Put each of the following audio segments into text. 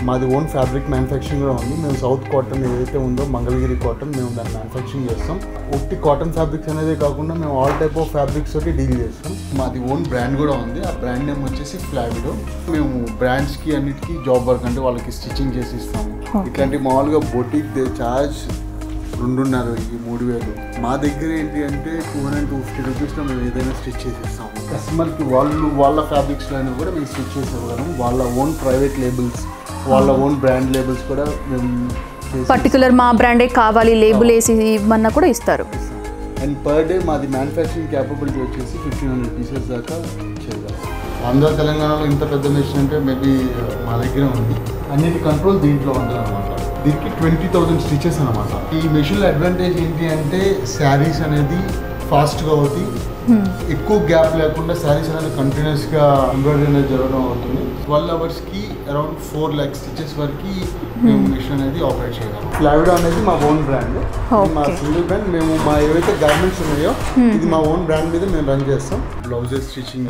మాది own fabric manufacturing కూడా ఉంది మేము సౌత్ కాటన్ ఏదైతే ఉందో మంగళగిరి కాటన్ మేము దాన్ని మ్యానుఫ్యాక్చరింగ్ చేస్తాం ఒట్టి కాటన్ ఫ్యాబ్రిక్స్ అనేది కాకుండా మేము ఆల్ టైప్ ఆఫ్ ఫ్యాబ్రిక్స్ తోటి డీల్ చేస్తాం మాది ఓన్ బ్రాండ్ కూడా ఉంది ఆ బ్రాండ్ నేమ్ వచ్చేసి ఫ్లావిడో మేము బ్రాండ్స్కి అన్నిటికీ జాబ్ వర్క్ అంటే వాళ్ళకి స్టిచ్చింగ్ చేసి ఇస్తాము ఇట్లాంటి మామూలుగా బొటిక్ దే చార్జ్ రెండున్నర ఈ మూడు వేలు మా దగ్గర ఏంటి అంటే టూ హండ్రెడ్ టూ ఫిఫ్టీ రూపీస్లో మేము ఏదైనా స్టిచ్ చేసి ఇస్తాము కస్టమర్కి వాళ్ళు వాళ్ళ ఫ్యాబ్రిక్స్లో అయినా కూడా మేము స్టిచ్ చేసి ఇవ్వగలం వాళ్ళ ఓన్ ప్రైవేట్ లేబుల్స్ వాళ్ళ ఓన్ బ్రాండ్ లేబుల్స్ కూడా మేము చేసి పర్టికులర్ మా బ్రాండే కావాలి లేబుల్ వేసి ఇవ్వమన్నా కూడా ఇస్తారు ఇస్తాం అండ్ పర్ డే మాది మ్యానుఫ్యాక్చరింగ్ క్యాపబిలిటీ వచ్చేసి ఫిఫ్టీన్ హండ్రెడ్ పీసెస్ దాకా చేయగలం ఆంధ్ర తెలంగాణలో ఇంత పెద్ద మెషిన్ అంటే మేబీ మా దగ్గర ఉంది అన్నిటి కంట్రోల్ దీంట్లో ఉంటుంది అనమాట దీనికి ట్వంటీ థౌజండ్ స్టిచెస్ అనమాట ఈ మెషిన్లో అడ్వాంటేజ్ ఏంటి అంటే శారీస్ అనేది ఫాస్ట్గా అవుతాయి ఎక్కువ గ్యాప్ లేకుండా శారీస్ అనేది కంటిన్యూస్గా ఎంబ్రాయిడరీ అనేది జరగడం అవుతుంది ట్వెల్వ్ అవర్స్కి అరౌండ్ ఫోర్ ల్యాక్ స్టిచెస్ వరకు మేము మిషన్ అనేది ఆపరేట్ చేయగలం ఫ్లావిడో అనేది మా ఓన్ బ్రాండ్ మా Okay. సింగిల్ బ్రాండ్ మేము మా ఏవైతే గార్మెంట్స్ ఉన్నాయో ఇది మా ఓన్ బ్రాండ్ మీద మేము రన్ చేస్తాం బ్లౌజెస్ స్టిచ్చింగ్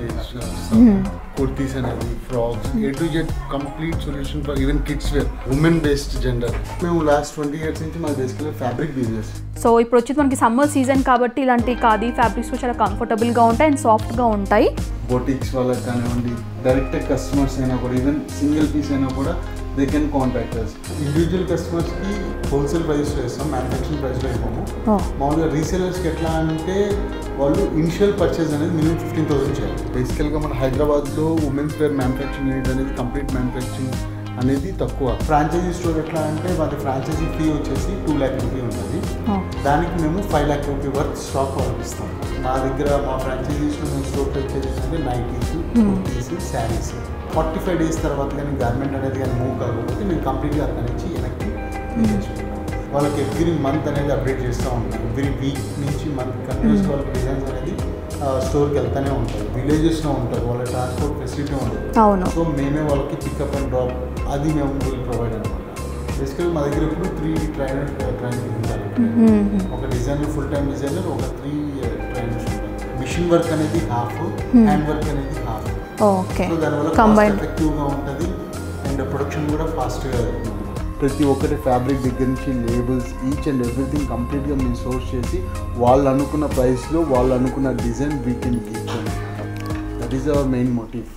కుర్తీస్ అనేది frocks A to Z complete solution for even kids wear women based gender మేము లాస్ట్ ట్వంటీ ఇయర్స్ నుంచి మా బేసికలీ ఫ్యాబ్రిక్ బిజినెస్ సో ఇప్పుడు వచ్చి మనకి సమ్మర్ సీజన్ కాబట్టి ఇలాంటి ఖాదీ ఫ్యాబ్రిక్స్ చాలా కంఫర్టబుల్గా ఉంటాయి అండ్ సాఫ్ట్గా ఉంటాయి బొటిక్స్ వాళ్ళకి కానివ్వండి డైరెక్ట్ కస్టమర్స్ అయినా కూడా ఈవెన్ సింగిల్ పీస్ అయినా కూడా they can contact us individual కస్టమర్స్కి హోల్సేల్ ప్రైస్ చేస్తాం మ్యానుఫ్యాక్చరింగ్ ప్రైస్లో ఇవ్వము Oh. మామూలుగా రీసేలర్స్కి ఎట్లా అంటే వాళ్ళు ఇనిషియల్ పర్చేజ్ అనేది మినిమం ఫిఫ్టీన్ థౌసండ్ చేయాలి బేసికల్గా మన హైదరాబాద్లో ఉమెన్స్ వేర్ మ్యానుఫ్యాక్చరింగ్ యూనిట్ అనేది కంప్లీట్ మ్యానుఫ్యాక్చరింగ్ అనేది తక్కువ ఫ్రాంచైజీ స్టోర్ ఎట్లా అంటే మాది ఫ్రాంచైజీ ఫీ వచ్చేసి టూ ల్యాక్ రూపీ ఉంటుంది Oh. దానికి మేము five lakh rupee worth stock పంపిస్తాం మా దగ్గర మా ఫ్రాంచైజీస్లో మేము స్టోర్ వచ్చేసి అంటే nighties kurtis saris forty five days తర్వాత కానీ గార్మెంట్ అనేది కానీ మూవ్ కాకపోతే మేము కంప్లీట్గా అక్కడి నుంచి వెనక్కి తీసేసుకుంటాం వాళ్ళకి ఎవ్రీ మంత్ అనేది అప్డేట్ చేస్తూ ఉంటాం ఎవ్రీ వీక్ నుంచి మంత్ కంటిన్యూస్ వాళ్ళకి డిజైన్స్ అనేది స్టోర్కి వెళ్తూనే ఉంటారు విలేజెస్లో ఉంటారు వాళ్ళ ట్రాన్స్పోర్ట్ ఫెసిలిటీ ఉండదు అవును సో మేమే వాళ్ళకి పికప్ అండ్ డ్రాప్ అది మేము విల్ ప్రొవైడ్ అనమాట బేసికల్ మా దగ్గర ఇప్పుడు త్రీ ట్రైనర్ ట్రైనింగ్ ఉంటారు ఒక డిజైనర్ ఫుల్ టైం డిజైనర్ ఒక త్రీ ట్రైనర్స్ ఉంటారు మిషన్ వర్క్ అనేది హాఫ్ హ్యాండ్ వర్క్ అనేది హాఫ్ ఓకే సో దానివల్ల Combined. ఎఫెక్టివ్గా ఉంటుంది అండ్ ప్రొడక్షన్ కూడా ఫాస్ట్గా జరుగుతుంది ప్రతి ఒక్కటి ఫ్యాబ్రిక్ దగ్గర నుంచి లేబుల్స్ ఈచ్ అండ్ ఎవ్రీథింగ్ కంప్లీట్గా మేము సోర్స్ చేసి వాళ్ళు అనుకున్న ప్రైస్లో వాళ్ళు అనుకున్న డిజైన్ వీటిని గీస్తాం that is our main motive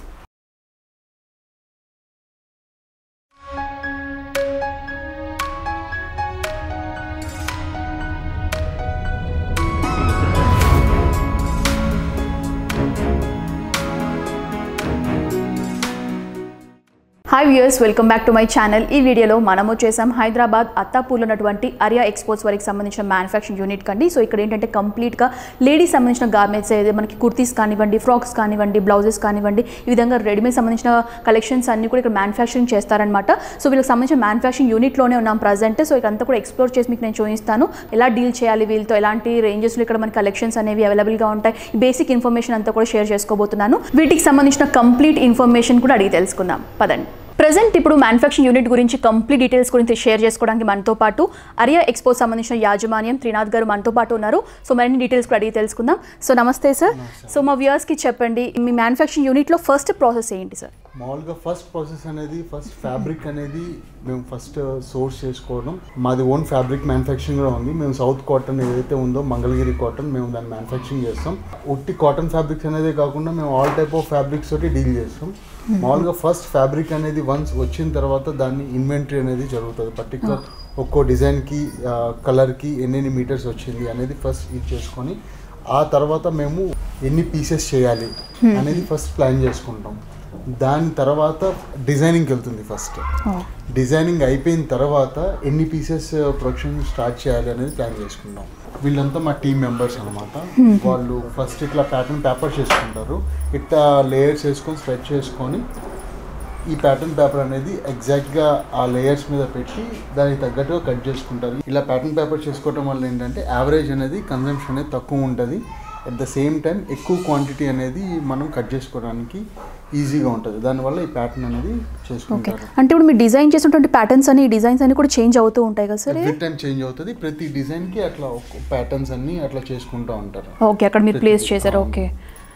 hi viewers welcome back to my channel ఈ వీడియోలో మనము చేసాం హైదరాబాద్ అత్తాపూర్లో ఉన్నటువంటి అరియా ఎక్స్పోర్ట్స్ వారికి సంబంధించిన మ్యానుఫ్యాక్చరింగ్ యూనిట్ కండి సో ఇక్కడ ఏంటంటే కంప్లీట్గా లేడీస్ సంబంధించిన గార్మెంట్స్ ఏదైతే మనకి కుర్తీస్ కానివ్వండి ఫ్రాక్స్ కానివ్వండి బ్లౌజెస్ కానివ్వండి ఈ విధంగా రెడీమేడ్ సంబంధించిన కలెక్షన్స్ అన్ని కూడా ఇక్కడ మ్యానుఫ్యాక్చరింగ్ చేస్తారనమాట సో వీళ్ళకి సంబంధించిన మ్యానుఫ్యాక్చరింగ్ యూనిట్లోనే ఉన్నాం ప్రజెంట్ సో ఇదంతా కూడా ఎక్స్ప్లోర్ చేసి మీకు నేను చూపిస్తాను ఎలా డీల్ చేయాలి వీళ్ళతో ఎలాంటి రేంజెస్లో ఇక్కడ మనకి కలెక్షన్స్ అనేవి అవైలబుల్గా ఉంటాయి బేసిక్ ఇన్ఫర్మేషన్ అంతా కూడా షేర్ చేసుకోబోతున్నాను వీటికి సంబంధించిన కంప్లీట్ ఇన్ఫర్మేషన్ కూడా అడిగి తెలుసుకుందాం పదండి ప్రజెంట్ ఇప్పుడు మ్యానుఫ్యాక్చరింగ్ యూనిట్ గురించి కంప్లీట్ డీటెయిల్స్ గురించి షేర్ చేసుకోవడానికి మనతో పాటు అరియా ఎక్స్పో సంబంధించిన యాజమాన్యం త్రినాథ్ గారు మనతో పాటు ఉన్నారు సో మరిన్ని డీటెయిల్స్ కూడా అడిగి తెలుసుకుందాం సో నమస్తే సార్ సో మా వ్యూయర్స్కి చెప్పండి మీ మ్యానుఫ్యాక్చరింగ్ యూనిట్లో ఫస్ట్ ప్రాసెస్ ఏంటి సార్ మామూలుగా ఫస్ట్ ప్రాసెస్ అనేది ఫస్ట్ ఫ్యాబ్రిక్ అనేది మేము ఫస్ట్ సోర్స్ చేసుకోవడం మాది ఓన్ ఫ్యాబ్రిక్ మ్యానుఫ్యాక్చరింగ్ కూడా ఉంది మేము సౌత్ కాటన్ ఏదైతే ఉందో మంగళగిరి కాటన్ మేము దాన్ని మ్యానుఫ్యాక్చరింగ్ చేస్తాం ఉట్టి కాటన్ ఫ్యాబ్రిక్స్ అనేది కాకుండా మేము ఆల్ టైప్ ఆఫ్ ఫ్యాబ్రిక్స్ తోటి డీల్ చేస్తాం మామూలుగా ఫస్ట్ ఫ్యాబ్రిక్ అనేది వన్స్ వచ్చిన తర్వాత దాన్ని ఇన్వెంటరీ అనేది జరుగుతుంది పర్టికులర్ ఒక్కో డిజైన్కి కలర్కి ఎన్నెన్ని మీటర్స్ వచ్చింది అనేది ఫస్ట్ ఇది చేసుకొని ఆ తర్వాత మేము ఎన్ని పీసెస్ చేయాలి అనేది ఫస్ట్ ప్లాన్ చేసుకుంటాం దాని తర్వాత డిజైనింగ్కి వెళ్తుంది ఫస్ట్ డిజైనింగ్ అయిపోయిన తర్వాత ఎన్ని పీసెస్ ప్రొడక్షన్ స్టార్ట్ చేయాలి అనేది ప్లాన్ చేసుకుంటాం వీళ్ళంతా మా టీం మెంబర్స్ అనమాట వాళ్ళు ఫస్ట్ ఇట్లా ప్యాటర్న్ పేపర్ చేసుకుంటారు ఇట్లా లేయర్స్ వేసుకొని స్ప్రెడ్ చేసుకొని ఈ ప్యాటర్న్ పేపర్ అనేది ఎగ్జాక్ట్గా ఆ లేయర్స్ మీద పెట్టి దానికి తగ్గట్టుగా కట్ చేసుకుంటారు ఇలా ప్యాటర్న్ పేపర్ చేసుకోవటం వల్ల ఏంటంటే యావరేజ్ అనేది కన్జంప్షన్ అనేది తక్కువ ఉంటుంది అట్ ద సేమ్ టైం ఎక్కువ క్వాంటిటీ అనేది మనం కట్ చేసుకోవడానికి ఈజీగా ఉంటుంది దానివల్ల ఈ ప్యాటర్న్ అనేది ఓకే చేసుకుంటారు అంటే ఇప్పుడు మీరు డిజైన్ చేసినటువంటి ప్యాటర్న్స్ అని డిజైన్స్ అన్ని కూడా చేంజ్ అవుతూ ఉంటాయి కదా సార్ ఎవ్రీ టైం చేంజ్ అవుతుంది ప్రతి డిజైన్కి అట్లా ప్యాటర్న్స్ అన్ని అట్లా చేసుకుంటూ ఉంటారు ఓకే అక్కడ మీరు ప్లేస్ చేశారు ఓకే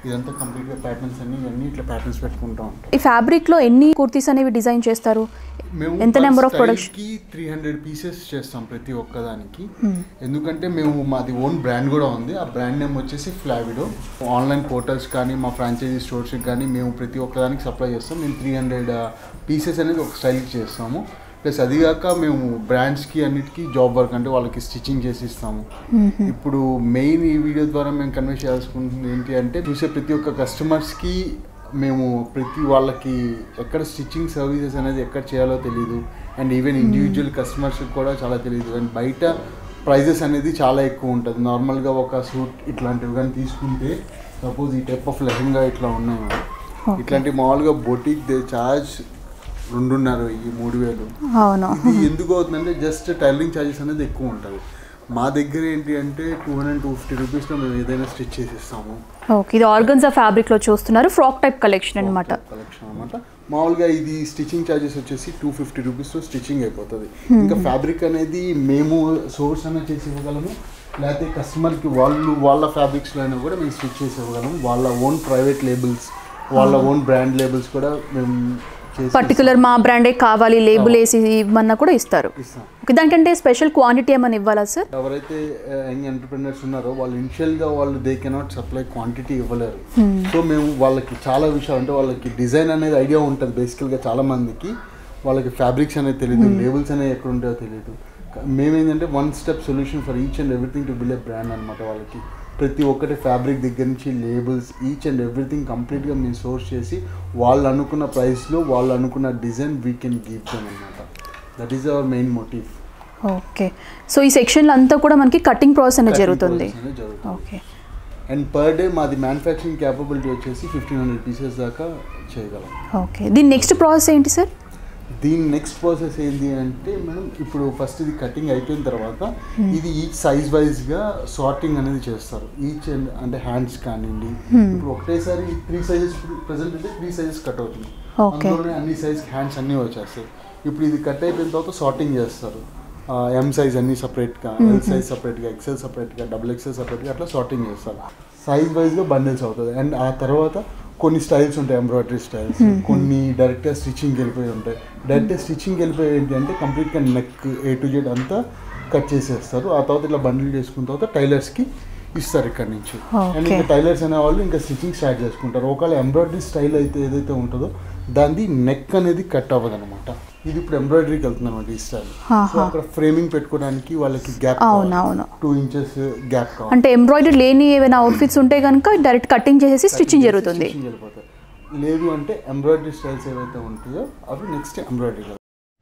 ఇదంతా కంప్లీట్గా ప్యాటర్న్స్ అన్ని ఇవన్నీ ఇట్లా ప్యాటర్న్స్ పెట్టుకుంటూ ఉంటాం ఈ ఫ్యాబ్రిక్లో ఎన్ని కుర్తీస్ అనేవి డిజైన్ చేస్తారు మేము ఎంత నెంబర్ ఆఫ్ ప్రొడక్షన్ కి త్రీ హండ్రెడ్ పీసెస్ చేస్తాం ప్రతి ఒక్కదానికి ఎందుకంటే మేము మాది ఓన్ బ్రాండ్ కూడా ఉంది ఆ బ్రాండ్ నేమ్ వచ్చేసి ఫ్లావిడో ఆన్లైన్ పోర్టల్స్ కానీ మా ఫ్రాంచైజీ స్టోర్స్కి కానీ మేము ప్రతి ఒక్కదానికి సప్లై చేస్తాం మేము త్రీ హండ్రెడ్ పీసెస్ అనేది ఒక స్టైల్కి చేస్తాము ప్లస్ అది కాక మేము బ్రాండ్స్కి అన్నిటికీ జాబ్ వర్క్ అంటే వాళ్ళకి స్టిచ్చింగ్ చేసి ఇస్తాము ఇప్పుడు మెయిన్ ఈ వీడియో ద్వారా మేము కన్వే చేయాల్సుకుంటుంది ఏంటి అంటే చూసే ప్రతి ఒక్క కస్టమర్స్కి మేము ప్రతి వాళ్ళకి ఎక్కడ స్టిచ్చింగ్ సర్వీసెస్ అనేది ఎక్కడ చేయాలో తెలియదు అండ్ ఈవెన్ ఇండివిజువల్ కస్టమర్స్కి కూడా చాలా తెలియదు అండ్ బయట ప్రైజెస్ అనేది చాలా ఎక్కువ ఉంటుంది నార్మల్గా ఒక సూట్ ఇట్లాంటివి కానీ తీసుకుంటే సపోజ్ ఈ టైప్ ఆఫ్ లెహంగా ఇట్లా ఉన్నాయి మేడం. ఇట్లాంటి మామూలుగా బొటిక్ దే చార్జ్ రెండున్నర వెయ్యి మూడు వేలు అవును ఇది ఎందుకు అవుతుందంటే జస్ట్ టైలరింగ్ ఛార్జెస్ అనేది ఎక్కువ ఉంటుంది మా దగ్గర ఏంటి అంటే టూ హండ్రెడ్ టూ ఫిఫ్టీ రూపీస్లో మేము ఏదైనా స్టిచ్ చేసి ఇస్తాము ఓకే ఇది ఆర్గన్జా ఫ్యాబ్రిక్లో చూస్తున్నారు ఫ్రాక్ టైప్ కలెక్షన్ అనమాట కలెక్షన్ అనమాట మామూలుగా ఇది స్టిచ్చింగ్ ఛార్జెస్ వచ్చేసి టూ ఫిఫ్టీ రూపీస్తో స్టిచ్చింగ్ అయిపోతుంది ఇంకా ఫ్యాబ్రిక్ అనేది మేము సోర్స్ అనేది చేసి ఇవ్వగలము లేకపోతే కస్టమర్కి వాళ్ళు వాళ్ళ ఫ్యాబ్రిక్స్లో అయినా కూడా మేము స్టిచ్ చేసి ఇవ్వగలము వాళ్ళ ఓన్ ప్రైవేట్ లేబుల్స్ వాళ్ళ ఓన్ బ్రాండ్ లేబుల్స్ కూడా మేము చేసి పర్టికులర్ మా బ్రాండే కావాలి లేబుల్ వేసి ఇవ్వమన్నా కూడా ఇస్తారు ఇస్తాం ఓకే దానికంటే స్పెషల్ క్వాంటిటీ ఏమైనా ఇవ్వాలా సార్ ఎవరైతే యంగ్ ఎంటర్ప్రినర్స్ ఉన్నారో వాళ్ళు ఇనిషియల్గా వాళ్ళు దే కెనాట్ సప్లై క్వాంటిటీ ఇవ్వలేరు సో మేము వాళ్ళకి చాలా విషయాలు అంటే వాళ్ళకి డిజైన్ అనేది ఐడియా ఉంటుంది బేసికల్గా చాలా మందికి వాళ్ళకి ఫ్యాబ్రిక్స్ అనేది తెలియదు లేబుల్స్ అనేవి ఎక్కడ ఉంటాయో తెలియదు మేమేంటంటే one step solution for each and everything to build a brand అనమాట వాళ్ళకి ప్రతి ఒక్కటి ఫ్యాబ్రిక్ దగ్గర నుంచి లేబుల్స్ ఈచ్ అండ్ ఎవ్రీథింగ్ కంప్లీట్గా మేము సోర్స్ చేసి వాళ్ళు అనుకున్న ప్రైస్లో వాళ్ళు అనుకున్న design we can give them అనమాట that is our main motive okay so ఈ సెక్షన్లో అంతా కూడా మనకి కటింగ్ ప్రాసెస్ అనేది జరుగుతుంది జరుగుతుంది ఓకే అండ్ పర్ డే మాది మ్యానుఫ్యాక్చరింగ్ క్యాపబిలిటీ వచ్చేసి ఫిఫ్టీన్ హండ్రెడ్ పీసెస్ దాకా చేయగలం ఓకే దీని నెక్స్ట్ ప్రాసెస్ ఏంటి సార్ దీని నెక్స్ట్ ప్రాసెస్ ఏంటి అంటే మేడం ఇప్పుడు ఫస్ట్ ఇది కటింగ్ అయిపోయిన తర్వాత ఇది ఈచ్ సైజ్ వైజ్గా సార్టింగ్ అనేది చేస్తారు ఈచ్ అండ్ అంటే హ్యాండ్స్ కానివ్వండి ఇప్పుడు ఒకటేసారి త్రీ సైజెస్ ప్రెసెంట్ అంటే త్రీ సైజెస్ కట్ అవుతుంది Okay. అందులోనే అన్ని సైజ్ హ్యాండ్స్ అన్నీ వచ్చేస్తాయి ఇప్పుడు ఇది కట్ అయిపోయిన తర్వాత సార్టింగ్ చేస్తారు ఎం సైజ్ అన్ని సపరేట్గా ఎల్ సైజ్ సపరేట్గా ఎక్సెల్ సపరేట్గా డబుల్ ఎక్సెల్ సపరేట్గా అట్లా సార్టింగ్ చేస్తారు సైజ్ వైజ్గా బండిల్స్ అవుతుంది అండ్ ఆ తర్వాత కొన్ని స్టైల్స్ ఉంటాయి ఎంబ్రాయిడరీ స్టైల్స్ కొన్ని డైరెక్ట్గా స్టిచ్చింగ్కి వెళ్ళిపోయి ఉంటాయి డైరెక్ట్గా స్టిచ్చింగ్కి వెళ్ళిపోయి ఏంటి అంటే కంప్లీట్గా నెక్ ఏ టు జెడ్ అంతా కట్ చేసేస్తారు ఆ తర్వాత ఇట్లా బండిల్ చేసుకున్న తర్వాత టైలర్స్కి ఇస్తారు ఇక్కడ నుంచి అండ్ Okay. ఇంకా టైలర్స్ అనే వాళ్ళు ఇంకా స్టిచ్చింగ్ స్టార్ట్ చేసుకుంటారు ఒకవేళ ఎంబ్రాయిడరీ స్టైల్ అయితే ఏదైతే ఉంటుందో దాన్ని నెక్ అనేది కట్ అవ్వదు అనమాట ఇది ఇప్పుడు ఎంబ్రాయిడరీకి వెళ్తుంది అనమాట ఈ స్టైల్ సో ఆహా. అక్కడ ఫ్రేమింగ్ పెట్టుకోవడానికి వాళ్ళకి గ్యాప్ అవునవును టూ ఇంచెస్ గ్యాప్ కావాలి అంటే ఎంబ్రాయిడరీ లేని ఏమైనా అవుట్ఫిట్స్ ఉంటే కనుక డైరెక్ట్ కటింగ్ చేసేసి స్టిచ్చింగ్ జరుగుతుంది Stitching వెళ్ళిపోతాయి లేదు అంటే ఎంబ్రాయిడరీ స్టైల్స్ ఏవైతే ఉంటాయో అవి నెక్స్ట్ ఎంబ్రాయిడరీ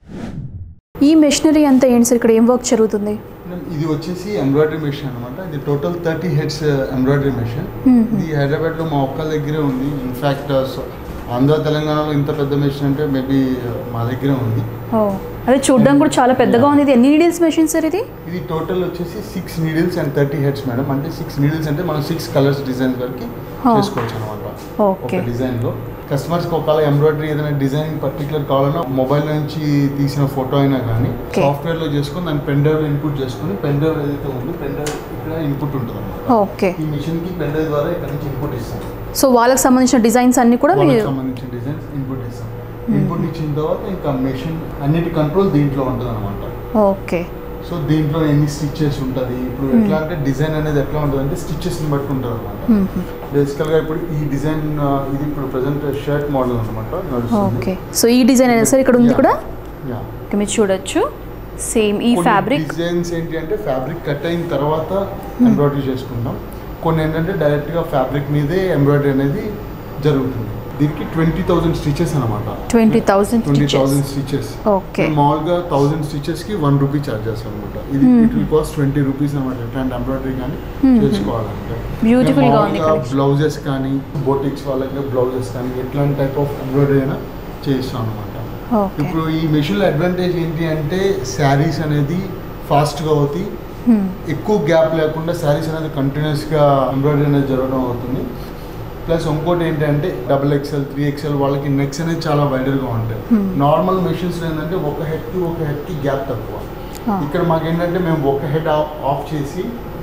ఈ మెషినరీ అంతా ఏంటి సార్ ఇక్కడ ఏం వర్క్ జరుగుతుంది ఇది వచ్చేసి ఎంబ్రాయిడరీ మెషిన్ అనమాట ఇది total thirty heads embroidery machine ఇది హైదరాబాద్లో మా ఒక్క దగ్గరే ఉంది ఇన్ఫ్యాక్ట్ ఆంధ్ర తెలంగాణలో ఇంత పెద్ద మెషిన్ అంటే మేబీ మా దగ్గరే ఉంది ఓ అదే చూడడం కూడా చాలా పెద్దగా ఉంది ఇది ఎన్ని నీడిల్స్ మెషిన్ సార్ ఇది ఇది టోటల్ వచ్చేసి six needles and thirty heads madam అంటే సిక్స్ నీడిల్స్ అంటే మనం సిక్స్ కలర్స్ డిజైన్స్ వరకు Oh. చేసుకోవచ్చు అనమాట Okay. ఒక డిజైన్లో కస్టమర్స్కి ఒకవేళ ఎంబ్రాయిడరీ ఏదైనా డిజైన్ పర్టికులర్ కావాలన్నా మొబైల్ నుంచి తీసిన ఫోటో అయినా కానీ Okay. సాఫ్ట్వేర్లో చేసుకొని దాన్ని పెన్ డ్రైవ్ ఇన్పుట్ చేసుకొని పెన్ డ్రైవ్ ఏదైతే ఉందో పెన్ డ్రైవ్ ఇక్కడ ఇన్పుట్ ఉంటుంది అనమాట ఓకే ఈ మిషన్కి పెన్ డ్రైవ్ ద్వారా ఇక్కడ నుంచి ఇన్పుట్ ఇస్తాం సో వాళ్ళకి సంబంధించిన డిజైన్స్ అన్ని కూడా వాళ్ళకి మీరు సంబంధించిన డిజైన్స్ ఇన్పుట్ ఇస్తాం ఇన్పుట్ ఇచ్చిన తర్వాత ఇంకా మెషిన్ అన్నిటి కంట్రోల్ దీంట్లో ఉంటుంది అనమాట ఓకే సో దీంట్లో ఎన్ని స్టిచ్చెస్ ఉంటుంది ఇప్పుడు ఎట్లా అంటే డిజైన్ అనేది ఎట్లా ఉంటుంది అంటే స్టిచ్చెస్ని బట్టి ఉంటుంది అనమాట బేసికల్గా ఇప్పుడు ఈ డిజైన్ ఇది ఇప్పుడు ప్రజెంట్ షర్ట్ మోడల్ అనమాట నడుస్తుంది ఓకే సో ఈ డిజైన్ అయినా సార్ ఇక్కడ ఉంది Yeah. కూడా Yeah. ఇక్కడ మీరు చూడొచ్చు సేమ్ ఈ కొన్ని ఫ్యాబ్రిక్ డిజైన్స్ ఏంటి అంటే ఫ్యాబ్రిక్ కట్ అయిన తర్వాత ఎంబ్రాయిడరీ చేసుకుంటాం కొన్ని ఏంటంటే డైరెక్ట్గా ఫ్యాబ్రిక్ మీదే ఎంబ్రాయిడరీ అనేది జరుగుతుంది దీనికి ట్వంటీ థౌసండ్ స్టిచెస్ అనమాట twenty thousand twenty thousand stitches okay మామూలుగా థౌసండ్ స్టిచెస్ కి వన్ రూపీ చార్జ్ చేస్తాం అనమాట ఇది it will cost twenty rupees అనమాట ఇట్లాంటి ఎంబ్రాయిడరీ కానీ చేసుకోవాలంటే Beautiful గా ఉంది collection. బ్లౌజెస్ కానీ బోటిక్స్ వాళ్ళకి బ్లౌజెస్ కానీ ఎట్లాంటి టైప్ ఆఫ్ ఎంబ్రాయిడరీ అయినా చేస్తాం అనమాట ఓకే ఇప్పుడు ఈ మెషిన్ అడ్వాంటేజ్ ఏంటి అంటే శారీస్ అనేది ఫాస్ట్గా అవుతాయి ఎక్కువ గ్యాప్ లేకుండా శారీస్ అనేది కంటిన్యూస్గా ఎంబ్రాయిడరీ అనేది జరగడం అవుతుంది ప్లస్ ఇంకోటి ఏంటంటే డబుల్ ఎక్స్ఎల్ త్రీ ఎక్స్ఎల్ వాళ్ళకి నెక్స్ అనేది చాలా వైడర్గా ఉంటాయి నార్మల్ మెషిన్స్ ఏంటంటే ఒక హెడ్కి ఒక హెడ్కి గ్యాప్ తక్కువ ఇక్కడ మాకు ఏంటంటే మేము ఒక హెడ్ ఆఫ్ చేసి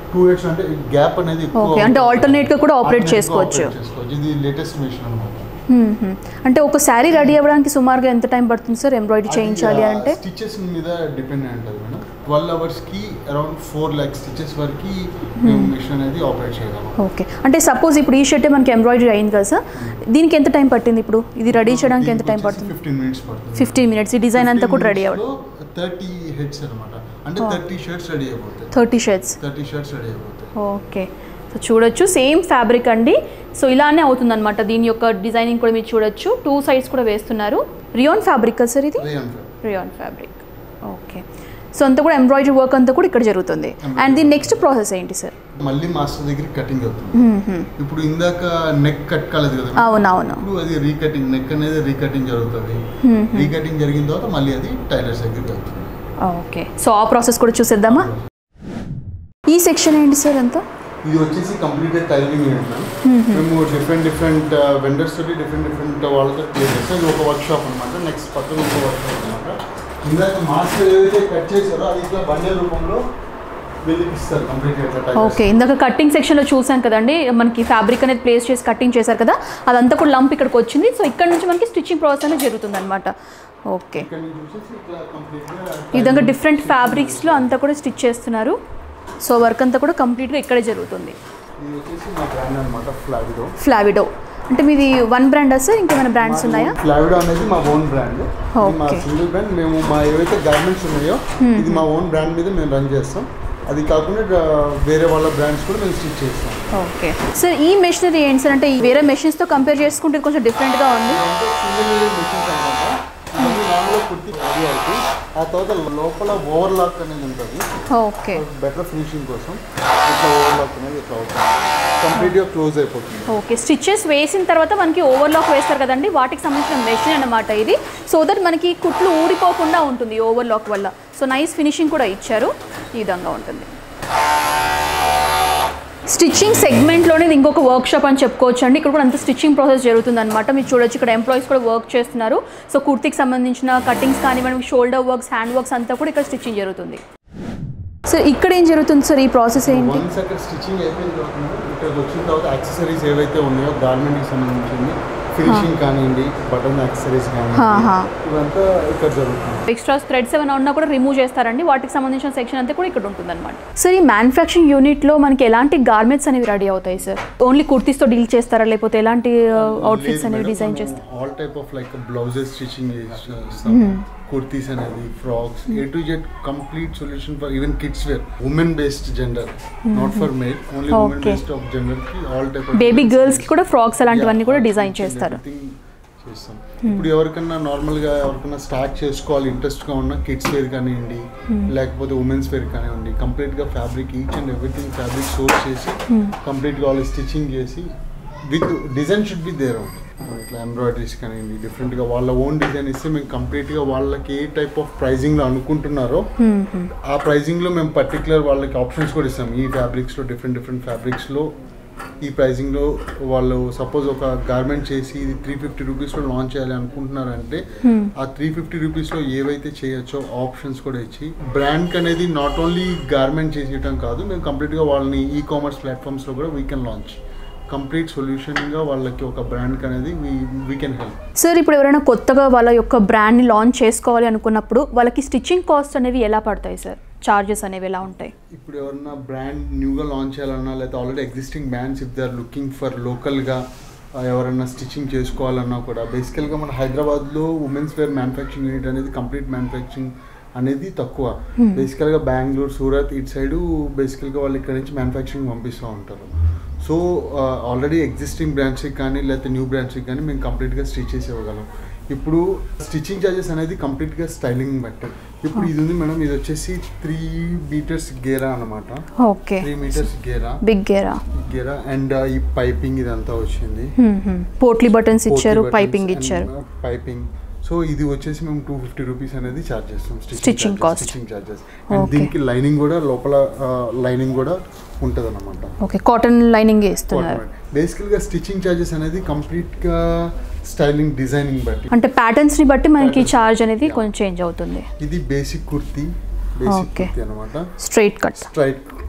టూ హెడ్స్ అంటే గ్యాప్ అనేది ఎక్కువ Okay, అంటే alternate గా కూడా operate Alternate గా చేసుకోవచ్చు. operate చేసుకోవచ్చు ఇది లేటెస్ట్ మిషన్ అనమాట మ్మ్. అంటే ఒక శారీ రెడీ అవ్వడానికి సుమారుగా ఎంత టైం పడుతుంది సార్ ఎంబ్రాయిడరీ చేయించాలి అంటే స్టిచెస్ మీద డిపెండ్ అయి ఉంటుంది మేడం ట్వెల్వ్ అవర్స్ కి అరౌండ్ ఫోర్ ల్యాక్ స్టిచెస్ వరకు మేము మిషన్ అనేది ఆపరేట్ చేయగలం ఓకే అంటే సపోజ్ ఇప్పుడు ఈ షర్టే మనకి ఎంబ్రాయిడరీ అయింది కదా సార్ దీనికి ఎంత టైం పట్టింది ఇప్పుడు ఇది రెడీ చేయడానికి ఎంత టైం పడుతుంది ఫిఫ్టీన్ మినిట్స్ పడుతుంది ఫిఫ్టీన్ మినిట్స్ ఈ డిజైన్ అంతా కూడా రెడీ అవ్వడం థర్టీ హెడ్స్ అనమాట అంటే థర్టీ షర్ట్స్ రెడీ అయిపోతాయి thirty shirts thirty shirts ready అయిపోతాయి ఓకే సో చూడొచ్చు సేమ్ ఫ్యాబ్రిక్ అండి సో ఇలానే అవుతుందన్నమాట దీని యొక్క డిజైనింగ్ కూడా మీరు చూడొచ్చు టూ సైడ్స్ కూడా వేస్తున్నారు రియాన్ ఫ్యాబ్రిక్ కదా సార్ ఇది rayon rayon fabric okay so అంతా కూడా ఎంబ్రాయిడరీ వర్క్ అంతా కూడా ఇక్కడ జరుగుతుంది అండ్ దీని నెక్స్ట్ ప్రాసెస్ ఏంటి సార్ మళ్ళీ మాస్టర్ దగ్గర కటింగ్ అవుతుంది ఇప్పుడు ఇందాక నెక్ కట్ కాలేదు కదా అవునవును ఇప్పుడు అది రీకటింగ్ నెక్ అనేది రీకటింగ్ జరుగుతుంది రీకటింగ్ జరిగిన తర్వాత మళ్ళీ అది టైలర్స్ దగ్గరికి వెళ్తుంది ఓకే సో ఆ ప్రాసెస్ కూడా చూసేద్దామా ఈ సెక్షన్ ఏంటి సార్ అంతా ఇది వచ్చేసి కంప్లీట్ టైలరింగ్ యూనిట్ మేము డిఫరెంట్ డిఫరెంట్ వెండర్స్ తోటి డిఫరెంట్ డిఫరెంట్ వాళ్ళతో క్లియర్ చేస్తాం ఇది ఒక వర్క్ షాప్ అనమాట నెక్స్ట్ పక్కన ఇంకో వర్క్ షాప్ అనమాట ఇందాక మాస్టర్ ఏదైతే కట్ చేశారో అది ఇట్లా బండెల్ రూపంలో వీళ్ళకి ఇస్తారు కంప్లీట్ ఇట్లా టైలర్స్ ఓకే ఇందాక కట్టింగ్ సెక్షన్లో చూసాం కదండి మనకి ఫ్యాబ్రిక్ అనేది ప్లేస్ చేసి కటింగ్ చేశారు కదా అదంతా కూడా లంప్ ఇక్కడికి వచ్చింది సో ఇక్కడ నుంచి మనకి స్టిచ్చింగ్ ప్రాసెస్ అనేది జరుగుతుంది అనమాట ఓకే ఇక్కడ నుంచి వచ్చేసి ఇట్లా కంప్లీట్గా ఈ విధంగా డిఫరెంట్ ఫ్యాబ్రిక్స్లో అంతా కూడా స్టిచ్ చేస్తున్నారు సో వర్క్ అంతా కూడా కంప్లీట్గా ఇక్కడే జరుగుతుంది ఇది వచ్చేసి మా బ్రాండ్ అనమాట ఫ్లావిడో ఫ్లావిడో అంటే మీది వన్ బ్రాండ్ సార్ ఇంకేమైనా బ్రాండ్స్ ఉన్నాయా ఫ్లావిడో అనేది మా ఓన్ బ్రాండ్ ఇది మా Okay. సింగిల్ బ్రాండ్ మేము మా ఏవైతే గార్మెంట్స్ ఉన్నాయో ఇది మా ఓన్ బ్రాండ్ మీద మేము రన్ చేస్తాం అది కాకుండా డా- వేరే వాళ్ళ బ్రాండ్స్ కూడా మేము స్టిచ్ చేస్తాం ఓకే సార్ ఈ మెషినరీ ఏంటి సార్ అంటే ఈ వేరే మెషిన్స్తో కంపేర్ చేసుకుంటే ఇది కొంచెం డిఫరెంట్గా ఉంది అంటే సింగిల్ మిషన్స్ అనమాట ఇవన్నీ నార్మల్గా కుర్తి రెడీ అవుతుంది ఆ తర్వాత లోపల ఓవర్లాక్ అనేది ఉంటుంది ఓకే బెటర్ ఫినిషింగ్ కోసం ఇట్లా ఓవర్లాక్ అనేది ఇట్లా అవుతుంది కంప్లీట్గా క్లోజ్ అయిపోతుంది ఓకే స్టిచ్చెస్ వేసిన తర్వాత మనకి ఓవర్లాక్ వేస్తారు కదండి వాటికి సంబంధించిన మెషిన్ అన్నమాట ఇది సో దట్ మనకి కుట్లు ఊడిపోకుండా ఉంటుంది ఓవర్లాక్ వల్ల సో నైస్ ఫినిషింగ్ కూడా ఇచ్చారు ఈ విధంగా ఉంటుంది స్టిచ్చింగ్ సెగ్మెంట్లోనే ఇది ఇంకొక వర్క్ షాప్ అని చెప్పుకోవచ్చు అండి ఇక్కడ కూడా అంత స్టిచ్చింగ్ ప్రాసెస్ జరుగుతుంది అనమాట మీరు చూడొచ్చు ఇక్కడ ఎంప్లాయీస్ కూడా వర్క్ చేస్తున్నారు సో కుర్తికి సంబంధించిన కటింగ్స్ కానివ్వండి షోల్డర్ వర్క్స్ హ్యాండ్ వర్క్స్ అంతా కూడా ఇక్కడ స్టిచ్చింగ్ జరుగుతుంది సార్ ఇక్కడ ఏం జరుగుతుంది సార్ ఈ ప్రాసెస్ ఏంటి వన్స్ అక్కడ స్టిచ్చింగ్ అయిపోయిన తర్వాత ఇక్కడికి వచ్చిన తర్వాత యాక్సెసరీస్ ఏవైతే ఉన్నాయో గార్మెంట్కి సంబంధించింది ఫినిషింగ్ కానివ్వండి బటన్ యాక్సెసరీస్ హా, కానివ్వండి హా. ఇవంతా ఇక్కడ జరుగుతుంది ఎక్స్ట్రా థ్రెడ్స్ ఏమైనా ఉన్నా కూడా రిమూవ్ చేస్తారండి వాటికి సంబంధించిన సెక్షన్ అంతా కూడా ఇక్కడ ఉంటుంది అనమాట సార్ ఈ మ్యానుఫ్యాక్చరింగ్ యూనిట్లో మనకి ఎలాంటి గార్మెంట్స్ అనేవి రెడీ అవుతాయి సార్ ఓన్లీ కుర్తీస్తో డీల్ చేస్తారా లేకపోతే ఎలాంటి అవుట్ఫిట్స్ అనేవి డిజైన్ చేస్తారు all type of like blouses stitching చేస్తాం కుర్తీస్ అనేది frocks A to Z complete solution for even kids wear women based gender not for male only women Okay. Based of gender కి all type baby గర్ల్స్కి కూడా frocks అలాంటివన్నీ కూడా design చేస్తారు చేస్తాం ఇప్పుడు ఎవరికన్నా నార్మల్ గా ఎవరికన్నా స్టార్ట్ చేసుకోవాలి ఇంట్రెస్ట్ గా ఉన్న కిడ్స్ వేర్ కానివ్వండి లేకపోతే ఉమెన్స్ వేర్ కానివ్వండి కంప్లీట్ గా fabric each and everything fabric source చేసి కంప్లీట్ గా వాళ్ళు స్టిచ్చింగ్ చేసి with design should be there ఉంది ఇట్లా ఎంబ్రాయిడరీస్ కానివ్వండి డిఫరెంట్ గా వాళ్ళ ఓన్ డిజైన్ ఇస్తే మేము కంప్లీట్ గా వాళ్ళకి ఏ టైప్ ఆఫ్ ప్రైజింగ్ లో అనుకుంటున్నారో ఆ ప్రైజింగ్ లో మేము పర్టికులర్ వాళ్ళకి ఆప్షన్స్ కూడా ఇస్తాం ఈ ఫ్యాబ్రిక్స్ లో డిఫరెంట్ డిఫరెంట్ ఫ్యాబ్రిక్స్ లో ఈ ప్రైజింగ్ లో వాళ్ళు సపోజ్ ఒక గార్మెంట్ చేసి ఇది త్రీ ఫిఫ్టీ రూపీస్ లో లాంచ్ చేయాలి అనుకుంటున్నారంటే ఆ త్రీ ఫిఫ్టీ రూపీస్ లో ఏవైతే చేయొచ్చో ఆప్షన్స్ కూడా ఇచ్చి బ్రాండ్ అనేది నాట్ ఓన్లీ గార్మెంట్ చేసేయటం కాదు మేము కంప్లీట్ గా వాళ్ళని ఈ కామర్స్ ప్లాట్ఫామ్స్ లో కూడా we can launch complete solution గా వాళ్ళకి ఒక బ్రాండ్ అనేది వీ కెన్ హెల్ప్ సార్ ఇప్పుడు ఎవరైనా కొత్తగా వాళ్ళ యొక్క బ్రాండ్ని లాంచ్ చేసుకోవాలి అనుకున్నప్పుడు వాళ్ళకి స్టిచ్చింగ్ కాస్ట్ అనేవి ఎలా పడతాయి సార్ చార్జెస్ అనేవి ఎలా ఉంటాయి ఇప్పుడు ఎవరన్నా బ్రాండ్ న్యూగా లాంచ్ చేయాలన్నా లేకపోతే already existing brands if they are looking for లోకల్గా ఎవరన్నా స్టిచ్చింగ్ చేసుకోవాలన్నా కూడా బేసికల్గా మన హైదరాబాద్లో ఉమెన్స్ వేర్ మ్యానుఫ్యాక్చరింగ్ యూనిట్ అనేది కంప్లీట్ మ్యానుఫ్యాక్చరింగ్ అనేది తక్కువ బేసికల్గా బెంగళూరు సూరత్ ఇటు సైడు బేసికల్గా వాళ్ళు ఇక్కడ నుంచి మ్యానుఫ్యాక్చరింగ్ పంపిస్తూ ఉంటారు సో ఆల్రెడీ ఎగ్జిస్టింగ్ బ్రాంచ్కి కానీ లేకపోతే న్యూ బ్రాంచ్కి కానీ మేము కంప్లీట్గా స్టిచ్ చేసి ఇవ్వగలం ఇప్పుడు స్టిచ్చింగ్ చార్జెస్ అనేది కంప్లీట్గా స్టైలింగ్ బట్టి ఇప్పుడు ఇది ఉంది మేడం ఇది వచ్చేసి త్రీ మీటర్స్ గేరా అనమాట ఓకే త్రీ మీటర్స్ గేరా బిగ్ గేరా గేరా అండ్ ఈ పైపింగ్ ఇదంతా వచ్చింది పోట్లీ బటన్స్ ఇచ్చారు పైపింగ్ ఇచ్చారు పైపింగ్ సో ఇది వచ్చేసి మేము టూ ఫిఫ్టీ రూపీస్ అనేది చార్జ్ చేస్తాం Stitching cost. Stitching charges and Okay. దీనికి లైనింగ్ కూడా లోపల లైనింగ్ కూడా ఉంటుంది అనమాట ఓకే కాటన్ లైనింగ్ ఇస్తున్నారు బేసికల్గా స్టిచ్చింగ్ చార్జెస్ అనేది కంప్లీట్గా స్టైలింగ్ డిజైనింగ్ బట్టి అంటే ప్యాటర్న్స్ని బట్టి మనకి Patterns. చార్జ్ అనేది Yeah. కొంచెం చేంజ్ అవుతుంది ఇది basic kurti basic Okay. Kurti అనమాట స్ట్రైట్ కట్ స్ట్రైట్ కట్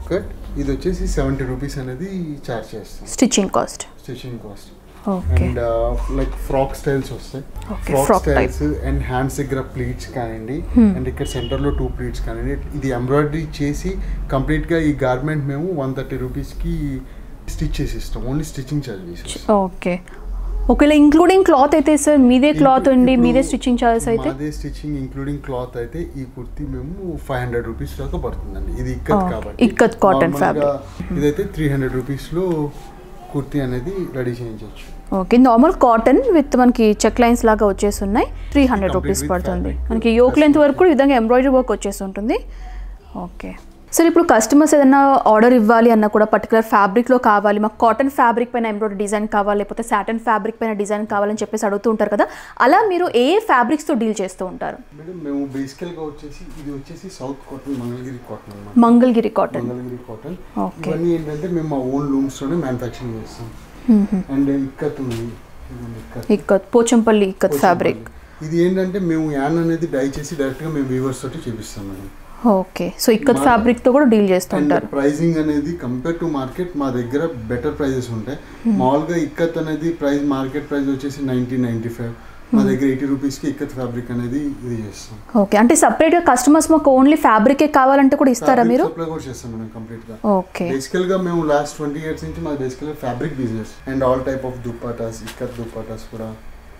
ఇది వచ్చేసి సెవెంటీ రూపీస్ అనేది చార్జ్ చేస్తాం stitching cost stitching cost okay and like frock styles వస్తాయి Okay, frock frock type. Styles and hands దగ్గర ప్లీట్స్ కానివ్వండి అండ్ ఇక్కడ సెంటర్లో టూ ప్లీట్స్ కానివ్వండి ఇది ఎంబ్రాయిడరీ చేసి కంప్లీట్గా ఈ గార్మెంట్ మేము వన్ థర్టీ రూపీస్కి స్టిచ్ చేసి ఇస్తాం ఓన్లీ స్టిచ్చింగ్ చార్జెస్ ఓకే ఒకవేళ ఇంక్లూడింగ్ క్లాత్ అయితే సార్ మీదే క్లాత్ ఉండి మీదే స్టిచ్చింగ్ చార్జెస్ అయితే అదే స్టిచ్చింగ్ ఇంక్లూడింగ్ క్లాత్ అయితే ఈ కుర్తీ మేము ఫైవ్ హండ్రెడ్ రూపీస్ దాకా పడుతుందండి ఇది ఇక్కత్ Okay. కాబట్టి ఇక్కత్ cotton Normal గా ఇదైతే త్రీ హండ్రెడ్ రూపీస్లో కుర్తీ అనేది రెడీ చేయించవచ్చు ఓకే నార్మల్ కాటన్ విత్ మనకి చెక్ లైన్స్ లాగా వచ్చేసి ఉన్నాయి three hundred Complete rupees with పడుతుంది fabric. మనకి యోక్ లెంత్ వరకు కూడా ఈ విధంగా ఎంబ్రాయిడరీ వర్క్ వచ్చేసి ఉంటుంది ఓకే సార్ ఇప్పుడు కస్టమర్స్ ఏదైనా ఆర్డర్ ఇవ్వాలి అన్న కూడా పర్టికులర్ ఫ్యాబ్రిక్లో కావాలి మాకు కాటన్ ఫ్యాబ్రిక్ పైన ఎంబ్రాయిడరీ డిజైన్ కావాలి లేకపోతే సాటన్ ఫ్యాబ్రిక్ పైన డిజైన్ కావాలని చెప్పేసి అడుగుతూ ఉంటారు కదా అలా మీరు ఏ ఫ్యాబ్రిక్స్తో డీల్ చేస్తూ ఉంటారు మేడం మేము బేసికల్గా వచ్చేసి ఇది వచ్చేసి సౌత్ కాటన్ మంగళగిరి కాటన్ అన్నమాట Mangalagiri cotton Mangalagiri cotton Okay. ఇవన్నీ ఏంటంటే మేము మా ఓన్ లూమ్స్తోనే మ్యానుఫ్యాక్చరింగ్ చేస్తాం అండ్ ఇక్కత్ ఉంది ఇదిగోండి ఇక్కత్. ఇక్కత్ పోచంపల్లి ఇక్కత్ ఫ్యాబ్రిక్ ఇది ఏంటంటే మేము యాన్ అనేది డై చేసి డైరెక్ట్గా మేము వీవర్స్ తోటి చూపిస్తాం మేడం ఓకే సో ఇక్కత్ ఫ్యాబ్రిక్తో కూడా డీల్ చేస్తూ అండ్ ఉంటారు ప్రైజింగ్ అనేది కంపేర్ టు మార్కెట్ మా దగ్గర బెటర్ ప్రైజెస్ ఉంటాయి మామూలుగా ఇక్కత్ అనేది ప్రైస్ మార్కెట్ ప్రైస్ వచ్చేసి నైన్టీన్ నైన్టీ ఫైవ్ మా దగ్గర ఎయిటీ రూపీస్కి ఇక్కత్ ఫ్యాబ్రిక్ అనేది ఇది చేస్తాం ఓకే అంటే సపరేట్గా కస్టమర్స్ మాకు ఓన్లీ ఫ్యాబ్రికే కావాలంటే కూడా ఇస్తారా మీరు సప్లై కూడా చేస్తాం మేడం కంప్లీట్ గా ఓకే బేసికల్ గా మేము లాస్ట్ ట్వంటీ ఇయర్స్ నుంచి మా basically fabric business and all type of dupattas ikat dupattas కూడా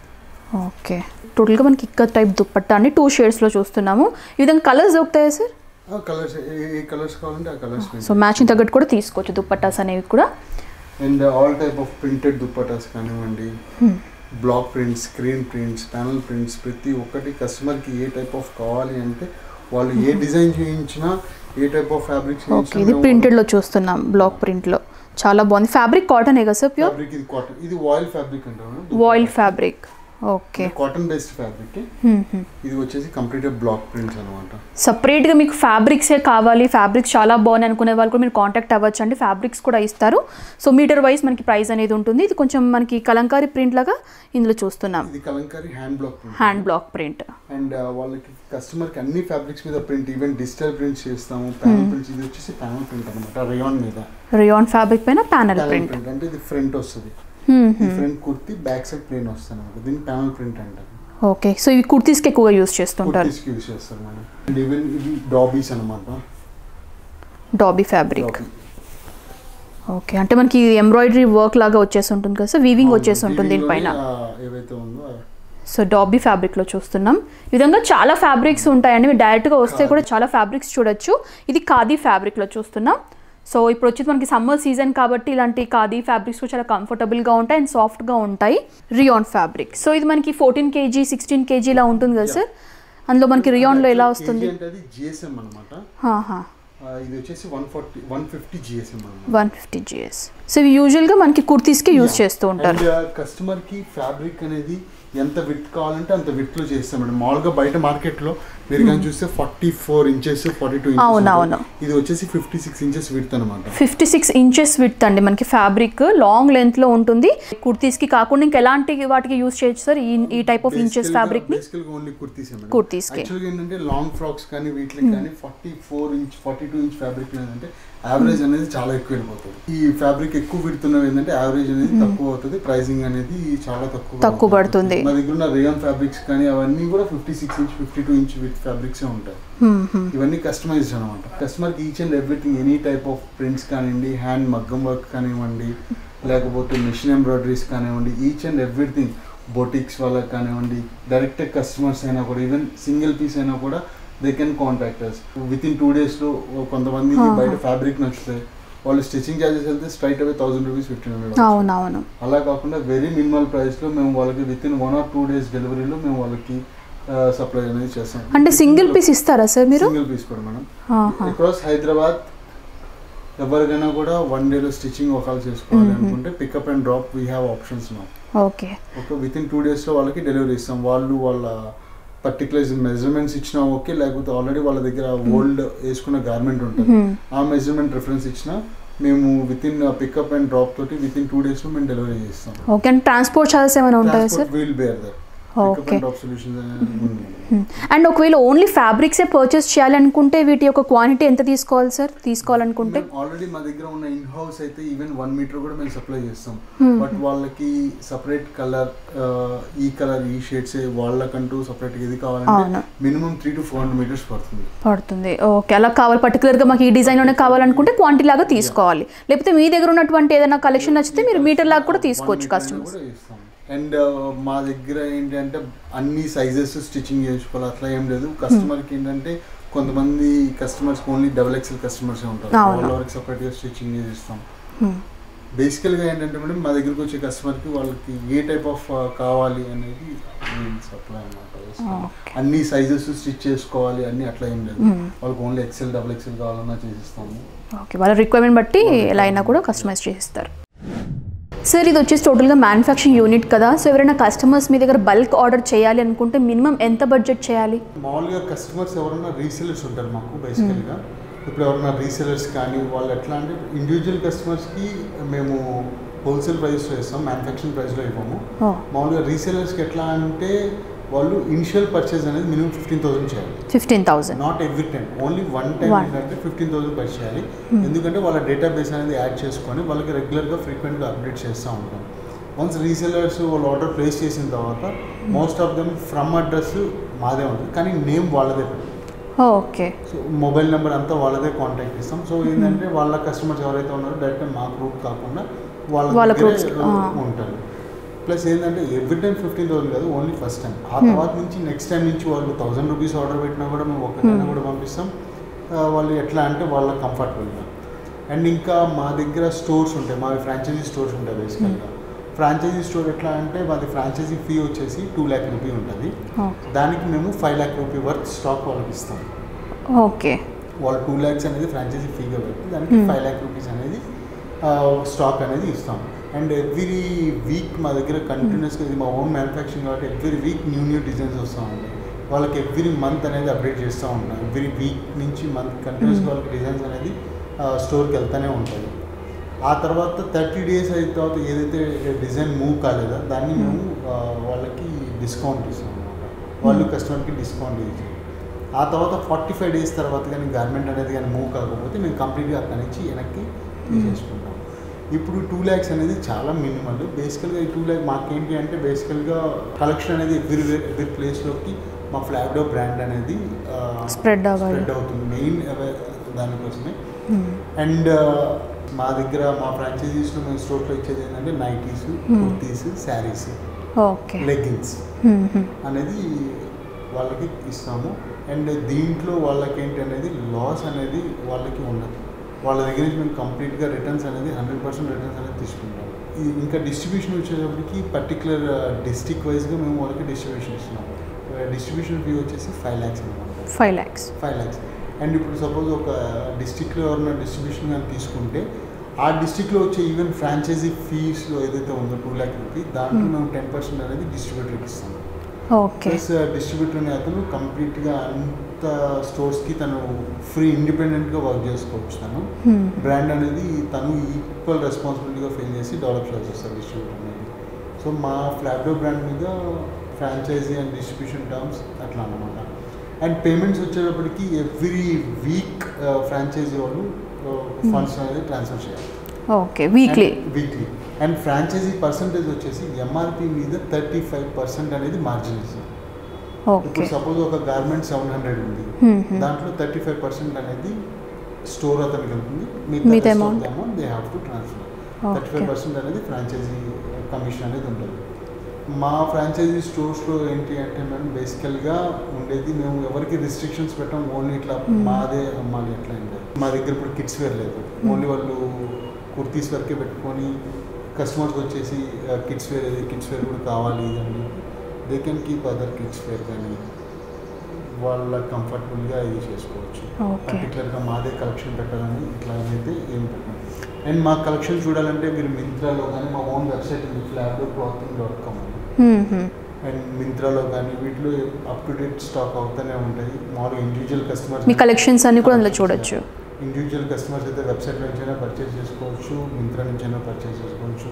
ఓకే టోటల్గా మనకి ఇక్కత్ టైప్ దుప్పట్టా అని టూ షేడ్స్లో చూస్తున్నాము ఈ విధంగా కలర్స్ దొరుకుతాయా సార్ కలర్స్ ఏ కలర్స్ కావాలంటే ఆ కలర్స్ సో మ్యాచింగ్ తగ్గట్టు కూడా తీసుకోవచ్చు దుప్పట్టాస్ అనేవి కూడా and all type of printed dupattas కానివ్వండి block prints screen prints panel prints ప్రతి ఒక్కటి కస్టమర్కి ఏ టైప్ ఆఫ్ కావాలి అంటే వాళ్ళు ఏ డిజైన్ చేయించినా ఏ టైప్ ఆఫ్ ఫ్యాబ్రిక్ ఓకే ఇది ప్రింటెడ్లో చూస్తున్నాం బ్లాక్ ప్రింట్లో చాలా బాగుంది ఫ్యాబ్రిక్ కాటనే కదా సార్ ప్యూర్ ఫ్యాబ్రిక్ ఇది కాటన్ ఇది వాయిల్ ఫ్యాబ్రిక్ అంటారు voile fabric okay cotton based fabric ఇది వచ్చేసి కంప్లీట్ బ్లాక్ ప్రింట్స్ అనమాట సపరేట్గా మీకు ఫ్యాబ్రిక్సే కావాలి ఫ్యాబ్రిక్స్ చాలా బాగున్నాయి అనుకునే వాళ్ళు కూడా మీరు కాంటాక్ట్ అవ్వచ్చు అండి ఫ్యాబ్రిక్స్ కూడా ఇస్తారు సో మీటర్ వైజ్ మనకి ప్రైస్ అనేది ఉంటుంది ఇది కొంచెం మనకి కలంకారీ ప్రింట్ లాగా ఇందులో చూస్తున్నాం ఇది kalamkari hand block print hand block print and వాళ్ళకి కస్టమర్కి అన్ని ఫ్యాబ్రిక్స్ మీద ప్రింట్ ఈవెన్ డిజిటల్ ప్రింట్స్ చేస్తాము ప్యానల్ ప్రింట్స్ ఇది వచ్చేసి ప్యానల్ ప్రింట్ అనమాట రేయాన్ మీద రియాన్ ఫ్యాబ్రిక్ పైన ప్యానల్ ప్యానల్ ప్రింట్ ప్రింట్ అంటే ఇది ఫ్రంట్ వస్తుంది ఈ front kurti back side plain వస్తుంది అనమాట దీన్ని ప్యానల్ ప్రింట్ అంటారు ఓకే సో ఇవి కుర్తీస్కి ఎక్కువగా యూస్ చేస్తుంటారు కుర్తీస్కి యూస్ చేస్తారు మేడం అండ్ ఈవెన్ ఇది డాబీస్ అనమాట డాబీ ఫ్యాబ్రిక్ ఓకే అంటే మనకి ఎంబ్రాయిడరీ వర్క్ లాగా వచ్చేసి ఉంటుంది కదా సార్ వీవింగ్ వచ్చేసి ఉంటుంది దీనిపైన ఏవైతే ఉందో ఆ- సో డాబీ ఫ్యాబ్రిక్లో చూస్తున్నాం ఈ విధంగా చాలా ఫ్యాబ్రిక్స్ ఉంటాయండి మీరు డైరెక్ట్గా వస్తే కూడా చాలా ఫ్యాబ్రిక్స్ చూడొచ్చు ఇది ఖాదీ ఫ్యాబ్రిక్లో చూస్తున్నాం సో ఇప్పుడు వచ్చేది మనకి సమ్మర్ సీజన్ కాబట్టి ఇలాంటి ఖాదీ ఫ్యాబ్రిక్స్ కూడా చాలా కంఫర్టబుల్గా ఉంటాయి అండ్ సాఫ్ట్గా ఉంటాయి రియాన్ ఫ్యాబ్రిక్ సో ఇది మనకి ఫోర్టీన్ కేజీ సిక్స్టీన్ కేజీ ఇలా ఉంటుంది కదా సార్ అందులో మనకి రియాన్లో ఎలా వస్తుంది KG అంటే అది జిఎస్ఎం అనమాట ఇది వచ్చేసి one forty one fifty GSM అనమాట వన్ ఫిఫ్టీ జిఎస్ సో ఇవి యూజువల్గా మనకి కుర్తీస్కి యూజ్ చేస్తూ ఉంటారు అండ్ కస్టమర్ కి ఫ్యాబ్రిక్ అనేది ఎంత విత్ కావాలంటే అంత విత్ లో చేస్తాం మేడం మామూలుగా బయట మార్కెట్ లో మీరు కానీ చూస్తే forty four inches forty two అవును, అవును. ఇది వచ్చేసి ఫిఫ్టీ సిక్స్ ఇంచెస్ విత్ అనమాట ఫిఫ్టీ సిక్స్ ఇంచెస్ విత్ అండి మనకి ఫ్యాబ్రిక్ లాంగ్ లెంత్లో ఉంటుంది కుర్తీస్కి కాకుండా ఇంకా ఎలాంటి వాటికి యూజ్ చేయొచ్చు సార్ ఈ ఈ టైప్ ఆఫ్ ఇంచెస్ ఫ్యాబ్రిక్ని బేసికల్ గా ఓన్లీ కుర్తీస్ కుర్తీస్కే. యాక్చువల్గా ఏంటంటే లాంగ్ ఫ్రాక్స్ కానీ వీటికి కానీ forty four inch forty two inch fabric ఏంటంటే యావరేజ్ అనేది చాలా ఎక్కువ వెళ్ళిపోతుంది ఈ ఫ్యాబ్రిక్ ఎక్కువ విడుతున్నవి ఏంటంటే యావరేజ్ అనేది తక్కువ అవుతుంది ప్రైసింగ్ అనేది చాలా తక్కువ తక్కువ అవుతుంది. పడుతుంది. మా దగ్గర ఉన్న రేయాన్ ఫ్యాబ్రిక్స్ కానీ అవన్నీ కూడా fifty six inch fifty two inch width fabrics ఉంటాయి ఇవన్నీ కస్టమైజ్డ్ అనమాట కస్టమర్కి each and everything any type of prints కానివ్వండి హ్యాండ్ మగ్గం వర్క్ కానివ్వండి లేకపోతే మిషన్ ఎంబ్రాయిడరీస్ కానివ్వండి ఈచ్ అండ్ ఎవ్రీథింగ్ బొటిక్స్ వాళ్ళకి కానివ్వండి డైరెక్ట్ కస్టమర్స్ అయినా కూడా ఈవెన్ సింగిల్ పీస్ అయినా కూడా they can contact us within two డేస్లో కొంతమంది బయట ఫ్యాబ్రిక్ నచ్చుతాయి వాళ్ళు స్టిచ్చింగ్ ఛార్జెస్ వెళ్తే స్ట్రైట్ అవే థౌసండ్ రూపీస్ ఫిఫ్టీన్ హండ్రెడ్ అవునవును అలా కాకుండా వెరీ మినిమల్ ప్రైస్లో మేము వాళ్ళకి within one or two days డెలివరీలో మేము వాళ్ళకి సప్లై అనేది చేస్తాం అంటే సింగిల్ పీస్ ఇస్తారా సార్ మీరు సింగిల్ పీస్ కూడా మేడం ఆహా. అక్రాస్ హైదరాబాద్ ఎవరికైనా కూడా వన్ డేలో స్టిచ్చింగ్ ఒకవేళ చేసుకోవాలి అనుకుంటే pickup and drop we have options నా ఓకే ఒక విత్ ఇన్ టూ డేస్లో వాళ్ళకి డెలివరీ ఇస్తాం వాళ్ళు వాళ్ళ పర్టికులర్ మెజర్మెంట్స్ ఇచ్చినా ఓకే లేకపోతే ఆల్రెడీ వాళ్ళ దగ్గర ఓల్డ్ వేసుకున్న గార్మెంట్ ఉంటుంది ఆ మెజర్మెంట్ రిఫరెన్స్ ఇచ్చినా మేము within pickup and drop తోటి విత్ ఇన్ టూ డేస్లో మేము డెలివరీ చేస్తాం ఓకే అండ్ ట్రాన్స్పోర్ట్ ఛార్జెస్ ఏమైనా ఉంటాయా sir we'll bear there Okay. Drop solutions అనేది ఉంది అండ్ ఒకవేళ ఓన్లీ ఫ్యాబ్రిక్సే పర్చేస్ చేయాలనుకుంటే వీటి యొక్క క్వాంటిటీ ఎంత తీసుకోవాలి సార్ తీసుకోవాలనుకుంటే ఆల్రెడీ మా దగ్గర ఉన్న ఇన్ హౌస్ అయితే ఈవెన్ వన్ మీటర్ కూడా మేము సప్లై చేస్తాం బట్ వాళ్ళకి సపరేట్ కలర్ ఈ కలర్ ఈ షేడ్స్ వాళ్ళకంటూ సపరేట్ ఇది అవును. కావాలంటే minimum three to four hundred meters పడుతుంది పడుతుంది ఓకే అలా కావాలి పర్టికులర్గా మాకు ఈ డిజైన్లోనే కావాలనుకుంటే క్వాంటిటీ లాగా తీసుకోవాలి లేకపోతే మీ దగ్గర ఉన్నటువంటి ఏదైనా కలెక్షన్ నచ్చితే మీరు మీటర్ లాగా కూడా తీసుకోవచ్చు కస్టమర్స్ అండ్ మా దగ్గర ఏంటంటే అన్ని సైజెస్ స్టిచ్చింగ్ చేసుకోవాలి అట్లా ఏం లేదు కస్టమర్కి ఏంటంటే కొంతమంది customers only double XL customers ఉంటారు అవును. వాళ్ళ వరకు సపరేట్గా స్టిచ్చింగ్ చేసిస్తాం బేసికల్గా ఏంటంటే మేడం మా దగ్గరకు వచ్చే కస్టమర్కి వాళ్ళకి ఏ టైప్ ఆఫ్ కావాలి అనేది సప్లై అనమాట అన్ని సైజెస్ స్టిచ్ చేసుకోవాలి అన్ని అట్లా ఏం లేదు వాళ్ళకి ఓన్లీ ఎక్సెల్ డబుల్ ఎక్సెల్ కావాలన్నా చేసిస్తాము ఓకే వాళ్ళ రిక్వైర్మెంట్ బట్టి ఎలా అయినా కూడా కస్టమైజ్ చేస్తారు సార్ ఇది వచ్చేసి టోటల్గా మ్యానుఫ్యాక్చరింగ్ యూనిట్ కదా సో ఎవరైనా కస్టమర్స్ మీ దగ్గర బల్క్ ఆర్డర్ చేయాలి అనుకుంటే మినిమం ఎంత బడ్జెట్ చేయాలి మామూలుగా కస్టమర్స్ ఎవరైనా రీసెలర్స్ ఉంటారు మాకు బేసికల్గా ఇప్పుడు ఎవరైనా రీసెలర్స్ కానీ వాళ్ళు ఎట్లా అంటే ఇండివిజువల్ కస్టమర్స్కి మేము హోల్సేల్ ప్రైస్లో ఇస్తాం మ్యానుఫ్యాక్చరింగ్ ప్రైస్లో ఇవ్వము ఓ మామూలుగా రీసెలర్స్కి ఎట్లా అంటే వాళ్ళు ఇనిషియల్ పర్చేజ్ అనేది మినిమం ఫిఫ్టీన్ థౌసండ్ చేయాలి fifteen thousand not every time only one time One. ఏంటంటే ఫిఫ్టీన్ థౌసండ్ పే చేయాలి ఎందుకంటే వాళ్ళ డేటాబేస్ అనేది యాడ్ చేసుకొని వాళ్ళకి రెగ్యులర్గా ఫ్రీక్వెంట్గా అప్డేట్ చేస్తూ ఉంటాం వన్స్ రీసెలర్స్ వాళ్ళు ఆర్డర్ ప్లేస్ చేసిన తర్వాత most of them from address మాదే ఉంటుంది కానీ నేమ్ వాళ్ళదే ఓకే సో మొబైల్ నెంబర్ అంతా వాళ్ళదే కాంటాక్ట్ ఇస్తాం సో ఏంటంటే వాళ్ళ కస్టమర్స్ ఎవరైతే ఉన్నారో డైరెక్ట్ మా గ్రూప్ కాకుండా వాళ్ళ వాళ్ళ దగ్గరే, groups, ఆ, ఆ. ఉంటారు ప్లస్ ఏంటంటే ఎవ్రీ టైం ఫిఫ్టీన్ థౌసండ్ కాదు ఓన్లీ ఫస్ట్ టైం ఆ తర్వాత నుంచి నెక్స్ట్ టైం నుంచి వాళ్ళు థౌసండ్ రూపీస్ ఆర్డర్ పెట్టినా కూడా మేము ఒక్కటైనా కూడా పంపిస్తాం ఆ, వాళ్ళు ఎట్లా అంటే వాళ్ళ కంఫర్టబుల్గా అండ్ ఇంకా మా దగ్గర స్టోర్స్ ఉంటాయి మావి ఫ్రాంచైజీ స్టోర్స్ ఉంటాయి బేసికల్గా ఫ్రాంచైజీ స్టోర్ ఎట్లా అంటే మాది ఫ్రాంచైజీ ఫీ వచ్చేసి టూ ల్యాక్ రూపీ ఉంటుంది దానికి మేము five lakh rupee worth stock వాళ్ళకి ఇస్తాం ఓకే వాళ్ళు టూ ల్యాక్స్ అనేది ఫ్రాంచైజీ ఫీగా పెట్టి దానికి ఫైవ్ ల్యాక్ రూపీస్ అనేది స్టాక్ అనేది ఇస్తాం అండ్ ఎవ్రీ వీక్ మా దగ్గర కంటిన్యూస్గా ఇది మా ఓన్ మ్యానుఫ్యాక్చరింగ్ కాబట్టి every week new new designs వస్తూ ఉంటాయి వాళ్ళకి ఎవ్రీ మంత్ అనేది అప్డేట్ చేస్తూ ఉంటాం ఎవ్రీ వీక్ నుంచి మంత్ కంటిన్యూస్గా వాళ్ళకి డిజైన్స్ అనేది స్టోర్కి వెళ్తూనే ఉంటుంది ఆ తర్వాత థర్టీ డేస్ అయిన తర్వాత ఏదైతే డిజైన్ మూవ్ కాలేదో దాన్ని మేము ఆ, వాళ్ళకి డిస్కౌంట్ ఇస్తాం అనమాట వాళ్ళు కస్టమర్కి డిస్కౌంట్ ఇచ్చాం ఆ తర్వాత ఫార్టీ ఫైవ్ డేస్ తర్వాత కానీ గార్మెంట్ అనేది కానీ మూవ్ కాకపోతే మేము కంప్లీట్గా అక్కడి నుంచి వెనక్కి తీసేసుకుంటాం ఇప్పుడు టూ ల్యాక్స్ అనేది చాలా మినిమల్ బేసికల్గా ఈ టూ ల్యాక్ మాకేంటి అంటే బేసికల్గా కలెక్షన్ అనేది ఎవ్రీ ఎవ్రీ ప్లేస్లోకి మా ఫ్లాగ్డో బ్రాండ్ అనేది Spread అవ్వాలి. స్ప్రెడ్ అవుతుంది మెయిన్ దానికోసమే అండ్ మా దగ్గర మా ఫ్రాంచైజీస్లో మేము స్టోర్లో ఇచ్చేది ఏంటంటే nighties kurtis saris okay leggings అనేది వాళ్ళకి ఇస్తాము అండ్ దీంట్లో వాళ్ళకి ఏంటి అనేది లాస్ అనేది వాళ్ళకి ఉండదు వాళ్ళ దగ్గర నుంచి మేము కంప్లీట్గా రిటర్న్స్ అనేది హండ్రెడ్ పర్సెంట్ రిటర్న్స్ అనేది తీసుకుంటాం ఇది ఇంకా డిస్ట్రిబ్యూషన్ వచ్చేటప్పటికి పర్టికులర్ డిస్ట్రిక్ట్ వైజ్గా మేము వాళ్ళకి డిస్ట్రిబ్యూషన్ ఇస్తున్నాము డిస్ట్రిబ్యూషన్ ఫీ వచ్చేసి ఫైవ్ ల్యాక్స్ అనమాట five lakhs five lakhs and ఇప్పుడు సపోజ్ ఒక డిస్టిక్లో ఎవరైనా డిస్ట్రిబ్యూషన్ కానీ తీసుకుంటే ఆ డిస్టిక్లో వచ్చే ఈవెన్ ఫ్రాంచైజీ ఫీస్లో ఏదైతే ఉందో టూ ల్యాక్ రూపీ దాంట్లో మేము టెన్ పర్సెంట్ అనేది డిస్ట్రిబ్యూటర్కి ఇస్తాం ఓకే ప్లస్ డిస్ట్రిబ్యూటర్ అనే అతను కంప్లీట్గా అంత స్టోర్స్కి తను ఫ్రీ ఇండిపెండెంట్గా వర్క్ చేసుకోవచ్చు తను బ్రాండ్ అనేది తను ఈక్వల్ రెస్పాన్సిబిలిటీగా ఫీల్ చేసి డెవలప్ చేయాల్సి వస్తుంది డిస్ట్రిబ్యూటర్ అనేది సో మా ఫ్లాబ్డో బ్రాండ్ మీద ఫ్రాంచైజీ అండ్ డిస్ట్రిబ్యూషన్ టర్మ్స్ అట్లా అనమాట అండ్ పేమెంట్స్ వచ్చేటప్పటికి ఎవ్రీ వీక్ ఫ్రాంచైజీ వాళ్ళు ఫండ్స్ అనేది ట్రాన్స్ఫర్ చేయాలి okay weekly weekly and franchisee percentage వచ్చేసి ఎంఆర్పి మీద థర్టీ ఫైవ్ పర్సెంట్ అనేది మార్జిన్ ఇస్తుంది ఓకే ఇప్పుడు సపోజ్ ఒక గార్మెంట్ సెవెన్ హండ్రెడ్ ఉంది దాంట్లో థర్టీ ఫైవ్ పర్సెంట్ అనేది స్టోర్ అతనికి వెళ్తుంది మిగతా amount? Amount they have to transfer thirty okay five percent అనేది ఫ్రాంచైజీ కమిషన్ అనేది ఉంటుంది మా ఫ్రాంచైజీ స్టోర్స్లో ఏంటి అంటే మేము బేసికల్గా ఉండేది మేము ఎవరికి రిస్ట్రిక్షన్స్ పెట్టాం ఓన్లీ ఇట్లా మాదే అమ్మాలి అట్లా ఏం లేదు మా దగ్గర ఇప్పుడు కిడ్స్ వేర్ లేదు ఓన్లీ వాళ్ళు కుర్తీస్ వరకే పెట్టుకొని కస్టమర్స్ వచ్చేసి కిడ్స్ వేర్ కిడ్స్ వేర్ కూడా కావాలి అని they can keep other kids wear కానీ వాళ్ళ కంఫర్టబుల్గా ఇది చేసుకోవచ్చు ఓకే పర్టికులర్గా మాదే కలెక్షన్ పెట్టాలని ఇట్లా అయితే ఏం పెట్టాం అండ్ మా కలెక్షన్ చూడాలంటే మీరు మింత్రాలో కానీ మా ఓన్ వెబ్సైట్ ఉంది ఫ్లాబ్డో క్లాతింగ్ డాట్ కామ్ అండ్ మింత్రాలో కానీ వీటిలో అప్ టు డేట్ స్టాక్ అవుతూనే ఉంటాయి మామూలుగా ఇండివిజువల్ కస్టమర్స్ మీ కలెక్షన్స్ అన్ని కూడా అందులో చూడొచ్చు ఇండివిజువల్ కస్టమర్స్ అయితే వెబ్సైట్ నుంచి అయినా పర్చేస్ చేసుకోవచ్చు మింత్రా నుంచి అయినా పర్చేస్ చేసుకోవచ్చు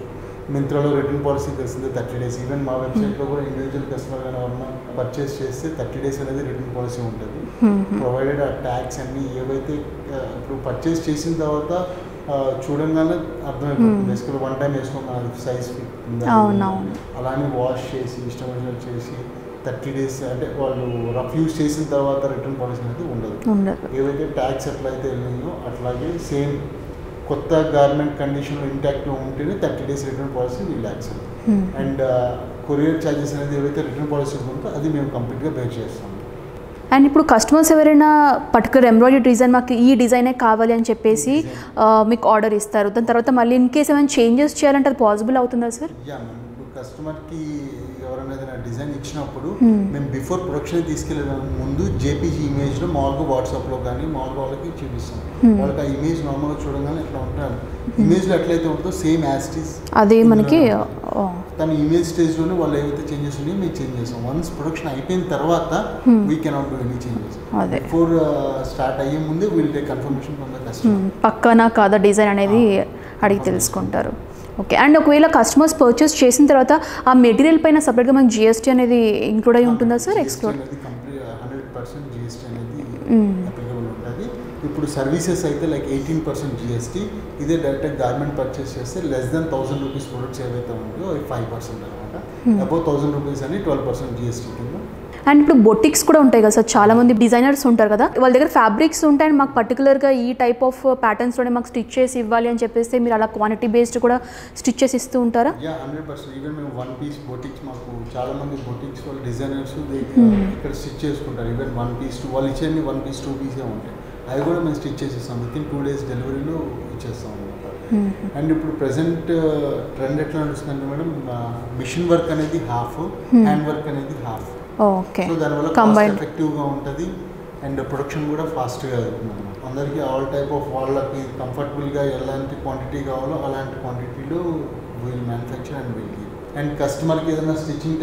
మింత్రాలో రిటర్న్ పాలసీ తెలిసిందే థర్టీ డేస్ ఈవెన్ మా వెబ్సైట్లో కూడా ఇండివిజువల్ కస్టమర్ కానీ ఎవరన్నా పర్చేస్ చేస్తే థర్టీ డేస్ అనేది రిటర్న్ పాలసీ ఉంటుంది ప్రొవైడెడ్ ఆ ట్యాక్స్ అన్ని ఏవైతే ఆ, ఇప్పుడు పర్చేస్ చేసిన తర్వాత ఆ, చూడంగానే అర్థమైపోతుంది బేసికల్ వన్ టైం వేసుకోగానే అది సైజ్ అవునవును. అలానే వాష్ చేసి ఇష్టం వచ్చినట్టు చేసి థర్టీ డేస్ అంటే వాళ్ళు రఫ్ యూస్ చేసిన తర్వాత రిటర్న్ పాలసీ అనేది ఉండదు ఉండదు ఏవైతే ట్యాక్స్ ఎట్లయితే వెళ్ళినాయో అట్లాగే సేమ్ కొత్త గార్మెంట్ కండిషన్లో ఇంటాక్ట్ ఉంటేనే థర్టీ డేస్ రిటర్న్ పాలసీ వీళ్ళు accept Hmm. And courier charges అనేది ఏవైతే రిటర్న్ పాలసీ ఉంటుందో అది మేము కంప్లీట్గా బేర్ చేస్తాం అండ్ ఇప్పుడు కస్టమర్స్ ఎవరైనా పర్టికులర్ ఎంబ్రాయిడరీ డిజైన్ మాకు ఈ డిజైనే కావాలి అని చెప్పేసి ఆ, మీకు ఆర్డర్ ఇస్తారు దాని తర్వాత మళ్ళీ ఇన్ కేస్ ఏమైనా చేంజెస్ చేయాలంటే అది పాసిబుల్ అవుతుందా సార్ యా మ్యామ్ ఇప్పుడు కస్టమర్కి ఎవరైనా ఏదైనా డిజైన్ ఇచ్చినప్పుడు Hmm. మేము బిఫోర్ ప్రొడక్షన్ తీసుకెళ్ళే ముందు జేపీజీ ఇమేజ్లో మామూలుగా వాట్సాప్లో కానీ మామూలుగా వాళ్ళకి చూపిస్తాం Hmm. వాళ్ళకి ఆ ఇమేజ్ నార్మల్గా చూడగానే ఎట్లా ఉంటారు ఇమేజ్లో ఎట్లయితే ఉంటుందో సేమ్ యాస్టీస్ అది మనకి ఓ, తన ఇమేజ్ స్టేజ్లోనే వాళ్ళు ఏవైతే చేంజెస్ ఉన్నాయో మేము చేంజ్ చేస్తాం వన్స్ ప్రొడక్షన్ అయిపోయిన తర్వాత Hmm. We cannot do any changes అదే బిఫోర్ స్టార్ట్ అయ్యే ముందే we'll take confirmation from the customer hmm. పక్కన కాదా డిజైన్ అనేది అడిగి తెలుసుకుంటారు ఓకే అండ్ ఒకవేళ కస్టమర్స్ పర్చేస్ చేసిన తర్వాత ఆ మెటీరియల్ పైన సపరేట్గా మనకి జిఎస్టీ అనేది ఇంక్లూడ్ అయి ఉంటుందా సార్ ఎక్స్క్లూడ్ అనేది కంప్లీట్ హండ్రెడ్ పర్సెంట్ జిఎస్టీ అనేది మ్మ్. అప్లికబుల్ ఉంటుంది ఇప్పుడు సర్వీసెస్ అయితే లైక్ ఎయిటీన్ పర్సెంట్ జిఎస్టీ ఇదే డైరెక్ట్ గార్మెంట్ పర్చేస్ చేస్తే less than thousand rupees products ఏవైతే ఉన్నాయో అవి ఫైవ్ పర్సెంట్ అనమాట అబౌవ్ థౌసండ్ రూపీస్ అని ట్వెల్వ్ పర్సెంట్ జిఎస్టీ కింద అండ్ ఇప్పుడు బొటిక్స్ కూడా ఉంటాయి కదా సార్ చాలా మంది డిజైనర్స్ ఉంటారు కదా వాళ్ళ దగ్గర ఫ్యాబ్రిక్స్ ఉంటాయి అండ్ మాకు పర్టికులర్గా ఈ టైప్ ఆఫ్ ప్యాటర్న్స్లోనే మాకు స్టిచ్ చేసి ఇవ్వాలి అని చెప్పేసి మీరు అలా క్వాంటిటీ బేస్డ్ కూడా స్టిచ్ చేసి ఇస్తూ ఉంటారా యా హండ్రెడ్ పర్సెంట్ ఈవెన్ మేము వన్ పీస్ బొటిక్స్ మాకు చాలా మంది బొటిక్స్ వాళ్ళు డిజైనర్స్ ఇక్కడ స్టిచ్ చేసుకుంటారు ఈవెన్ వన్ పీస్ టూ వాళ్ళు ఇచ్చేది వన్ పీస్ టూ పీసే ఉంటాయి అవి కూడా మేము స్టిచ్ చేసేస్తాం విత్ ఇన్ టూ డేస్ డెలివరీలో ఇచ్చేస్తాం అనమాట అండ్ ఇప్పుడు ప్రజెంట్ ట్రెండ్ ఎట్లా నడుస్తుందంటే మేడం మిషన్ వర్క్ అనేది హాఫ్ హ్యాండ్ వర్క్ అనేది హాఫ్ ఓకే సో దానివల్ల కాస్ట్ Combined. ఎఫెక్టివ్గా ఉంటుంది అండ్ ప్రొడక్షన్ కూడా ఫాస్ట్గా అవుతుంది అన్నమాట. అందరికీ ఆల్ టైప్ ఆఫ్ వాళ్ళకి కంఫర్టబుల్గా ఎలాంటి క్వాంటిటీ కావాలో అలాంటి క్వాంటిటీలో we'll manufacture and we'll give and కస్టమర్కి ఏదైనా స్టిచ్చింగ్